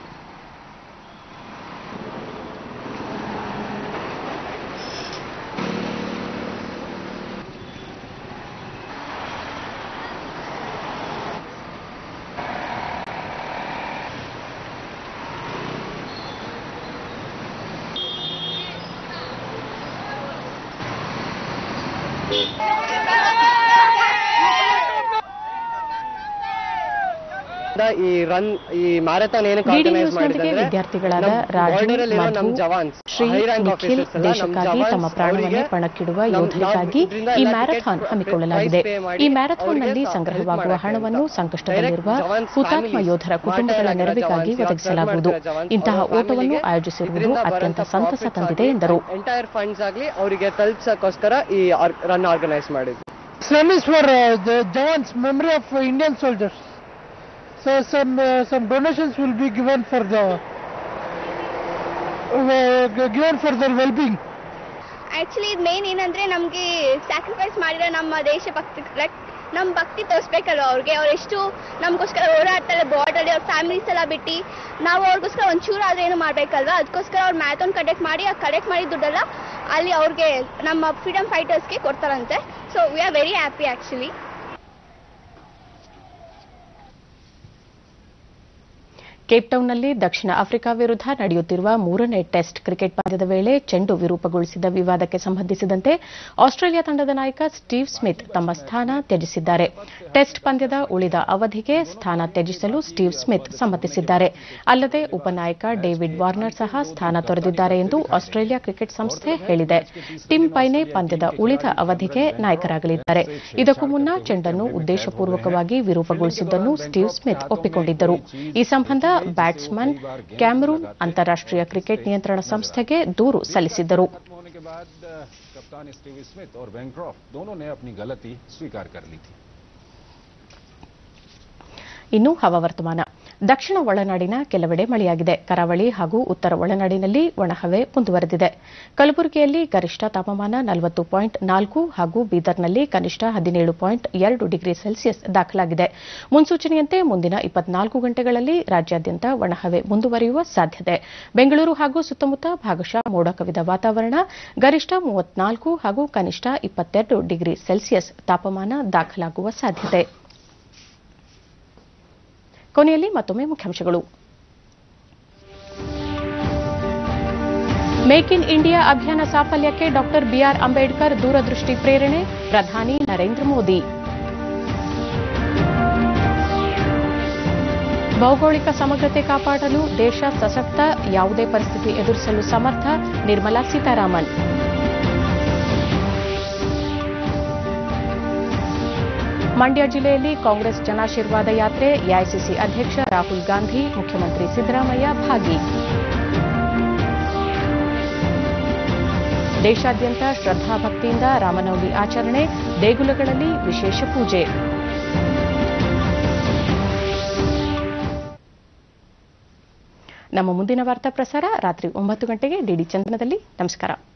Speaker 20: ಈ ರನ್ ಈ ಮ್ಯಾರಥಾನ್ ಏನಕ್ಕೆ
Speaker 1: ಡಿಡಿ
Speaker 20: ಆರ್ಗನೈಸ್
Speaker 1: ನ್ಯೂಸ್ನೊಂದಿಗೆ
Speaker 20: ಮಾಡಿದ್ರೆ
Speaker 1: ವಿದ್ಯಾರ್ಥಿಗಳಾದ ರಾಜು ಮಧು ಶ್ರೀ ನಿಖಿಲ್ ದೇಶಕ್ಕಾಗಿ ತಮ್ಮ ಪ್ರಾಣವನ್ನೇ ಪಣಕ್ಕಿಡುವ ಯೋಧರಿಗಾಗಿ ಈ ಮ್ಯಾರಥಾನ್ ಹಮ್ಮಿಕೊಳ್ಳಲಾಗಿದೆ ಈ ಮ್ಯಾರಥಾನ್ನಲ್ಲಿ ಸಂಗ್ರಹವಾಗುವ ಹಣವನ್ನು ಸಂಕಷ್ಟದಲ್ಲಿರುವ ಹುತಾತ್ಮ ಯೋಧರ ಕುಟುಂಬಗಳ ನೆರವಿಗಾಗಿ ಒದಗಿಸಲಾಗುವುದು ಇಂತಹ ಓಟವನ್ನು ಆಯೋಜಿಸಿರುವುದು ಅತ್ಯಂತ ಸಂತಸ ತಂದಿದೆ ಎಂದರು
Speaker 20: ಎಂಟೈರ್ ಫಂಡ್ಸ್ ಆಗ್ಲಿ ಅವರಿಗೆ ತಲುಪಿಸಕ್ಕೋಸ್ಕರ ಈ ರನ್ ಆರ್ಗನೈಸ್ ಮಾಡಿದ್ವಿ
Speaker 21: Slam is for uh, the Jawans, memory of uh, Indian soldiers. So some uh, some donations will be given for the uh, given for their well-being.
Speaker 22: Actually ಇದು main ಏನಂದರೆ ನಮಗೆ sacrifice ಮಾಡಿರೋ ನಮ್ಮ ದೇಶಭಕ್ತಿ like ನಮ್ಮ ಭಕ್ತಿ ತೋರಿಸ್ಬೇಕಲ್ವ ಅವ್ರಿಗೆ ಅವ್ರು ಎಷ್ಟು ನಮಗೋಸ್ಕರ ಹೋರಾಡ್ತಾರೆ ಬಾರ್ಡಲ್ಲಿ ಅವ್ರ ಫ್ಯಾಮಿಲೀಸ್ ಎಲ್ಲ ಬಿಟ್ಟು ನಾವು ಅವ್ರಿಗೋಸ್ಕರ ಒಂಚೂರು ಆದ್ರೆ ಏನು ಮಾಡಬೇಕಲ್ವ ಅದಕ್ಕೋಸ್ಕರ ಅವ್ರು ಮ್ಯಾಥಾನ್ ಕಲೆಕ್ಟ್ ಮಾಡಿ ಆ ಕಲೆಕ್ಟ್ ಮಾಡಿದ ದುಡ್ಡೆಲ್ಲ ಅಲ್ಲಿ ಅವ್ರಿಗೆ ನಮ್ಮ ಫ್ರೀಡಮ್ ಫೈಟರ್ಸ್ಗೆ ಕೊಡ್ತಾರಂತೆ so we are very happy actually
Speaker 1: ಕೇಪ್ಟೌನ್ನಲ್ಲಿ ದಕ್ಷಿಣ ಆಫ್ರಿಕಾ ವಿರುದ್ಧ ನಡೆಯುತ್ತಿರುವ ಮೂರನೇ ಟೆಸ್ಟ್ ಕ್ರಿಕೆಟ್ ಪಂದ್ಯದ ವೇಳೆ ಚೆಂಡು ವಿರೂಪಗೊಳಿಸಿದ ವಿವಾದಕ್ಕೆ ಸಂಬಂಧಿಸಿದಂತೆ ಆಸ್ಟ್ರೇಲಿಯಾ ತಂಡದ ನಾಯಕ ಸ್ಟೀವ್ ಸ್ಮಿತ್ ತಮ್ಮ ಸ್ಥಾನ ತ್ಯಜಿಸಿದ್ದಾರೆ ಟೆಸ್ಟ್ ಪಂದ್ಯದ ಉಳಿದ ಅವಧಿಗೆ ಸ್ಥಾನ ತ್ಯಜಿಸಲು ಸ್ಟೀವ್ ಸ್ಮಿತ್ ಸಮ್ಮತಿಸಿದ್ದಾರೆ ಅಲ್ಲದೆ ಉಪನಾಯಕ ಡೇವಿಡ್ ವಾರ್ನರ್ ಸಹ ಸ್ಥಾನ ತೊರೆದಿದ್ದಾರೆ ಎಂದು ಆಸ್ಟ್ರೇಲಿಯಾ ಕ್ರಿಕೆಟ್ ಸಂಸ್ಥೆ ಹೇಳಿದೆ ಟಿಮ್ ಪೈನೆ ಪಂದ್ಯದ ಉಳಿದ ಅವಧಿಗೆ ನಾಯಕರಾಗಲಿದ್ದಾರೆ ಇದಕ್ಕೂ ಮುನ್ನ ಚೆಂಡನ್ನು ಉದ್ದೇಶಪೂರ್ವಕವಾಗಿ ವಿರೂಪಗೊಳಿಸಿದ್ದನ್ನು ಸ್ಟೀವ್ ಸ್ಮಿತ್ ಒಪ್ಪಿಕೊಂಡಿದ್ದರು ಈ ಸಂಬಂಧ ಬ್ಯಾಟ್ಸ್ಮನ್ ಕ್ಯಾಮರೂನ್ ಅಂತಾರಾಷ್ಟೀಯ ಕ್ರಿಕೆಟ್ ನಿಯಂತ್ರಣ ಸಂಸ್ಥೆಗೆ ದೂರು ಸಲ್ಲಿಸಿದ್ದರು
Speaker 15: होने के बाद अ, कप्तान स्टीव स्मिथ और बैंक्रॉफ दोनों ने अपनी गलती स्वीकार कर ली थी
Speaker 1: ಇನ್ನು ಹವಾವರ್ತಮಾನ ದಕ್ಷಿಣ ಒಳನಾಡಿನ ಕೆಲವೆಡೆ ಮಳೆಯಾಗಿದೆ ಕರಾವಳಿ ಹಾಗೂ ಉತ್ತರ ಒಳನಾಡಿನಲ್ಲಿ ಒಣಹವೆ ಮುಂದುವರೆದಿದೆ ಕಲಬುರಗಿಯಲ್ಲಿ ಗರಿಷ್ಠ ತಾಪಮಾನ ನಲವತ್ತು ಪಾಯಿಂಟ್ ನಾಲ್ಕು ಹಾಗೂ ಬೀದರ್ನಲ್ಲಿ ಕನಿಷ್ಠ ಹದಿನೇಳು ಪಾಯಿಂಟ್ ಎರಡು ಡಿಗ್ರಿ ಸೆಲ್ಸಿಯಸ್ ದಾಖಲಾಗಿದೆ ಮುನ್ಸೂಚನೆಯಂತೆ ಮುಂದಿನ ಇಪ್ಪತ್ನಾಲ್ಕು ಗಂಟೆಗಳಲ್ಲಿ ರಾಜ್ಯಾದ್ಯಂತ ಒಣಹವೆ ಮುಂದುವರಿಯುವ ಸಾಧ್ಯತೆ ಬೆಂಗಳೂರು ಹಾಗೂ ಸುತ್ತಮುತ್ತ ಭಾಗಶಃ ಮೋಡ ಕವಿದ ವಾತಾವರಣ ಗರಿಷ್ಠ ಮೂವತ್ನಾಲ್ಕು ಹಾಗೂ ಕನಿಷ್ಠ ಇಪ್ಪತ್ತೆರಡು ಡಿಗ್ರಿ ಸೆಲ್ಸಿಯಸ್ ತಾಪಮಾನ ದಾಖಲಾಗುವ ಸಾಧ್ಯತೆ ಕೊನೆಯಲ್ಲಿ ಮತ್ತೊಮ್ಮೆ ಮುಖ್ಯಾಂಶಗಳು ಮೇಕ್ ಇನ್ ಇಂಡಿಯಾ ಅಭಿಯಾನ ಸಾಫಲ್ಯಕ್ಕೆ ಡಾಕ್ಟರ್ ಬಿಆರ್ ಅಂಬೇಡ್ಕರ್ ದೂರದೃಷ್ಟಿ ಪ್ರೇರಣೆ ಪ್ರಧಾನಿ ನರೇಂದ್ರ ಮೋದಿ ಭೌಗೋಳಿಕ ಸಮಗ್ರತೆ ಕಾಪಾಡಲು ದೇಶ ಸಶಕ್ತ ಯಾವುದೇ ಪರಿಸ್ಥಿತಿ ಎದುರಿಸಲು ಸಮರ್ಥ ನಿರ್ಮಲಾ ಸೀತಾರಾಮನ್ ಮಂಡ್ಯ ಜಿಲ್ಲೆಯಲ್ಲಿ ಕಾಂಗ್ರೆಸ್ ಜನಾಶೀರ್ವಾದ ಯಾತ್ರೆ ಎಐಸಿಸಿ ಅಧ್ಯಕ್ಷ ರಾಹುಲ್ ಗಾಂಧಿ ಮುಖ್ಯಮಂತ್ರಿ ಸಿದ್ದರಾಮಯ್ಯ ಭಾಗಿ ದೇಶಾದ್ಯಂತ ಶ್ರದ್ಧಾಭಕ್ತಿಯಿಂದ ರಾಮನವಮಿ ಆಚರಣೆ ದೇಗುಲಗಳಲ್ಲಿ ವಿಶೇಷ ಪೂಜೆ ನಮ್ಮ ಮುಂದಿನ ವಾರ್ತಾ ಪ್ರಸಾರ ರಾತ್ರಿ ಒಂಬತ್ತು ಗಂಟೆಗೆ ಡಿಡಿ ಚಂದನದಲ್ಲಿ ನಮಸ್ಕಾರ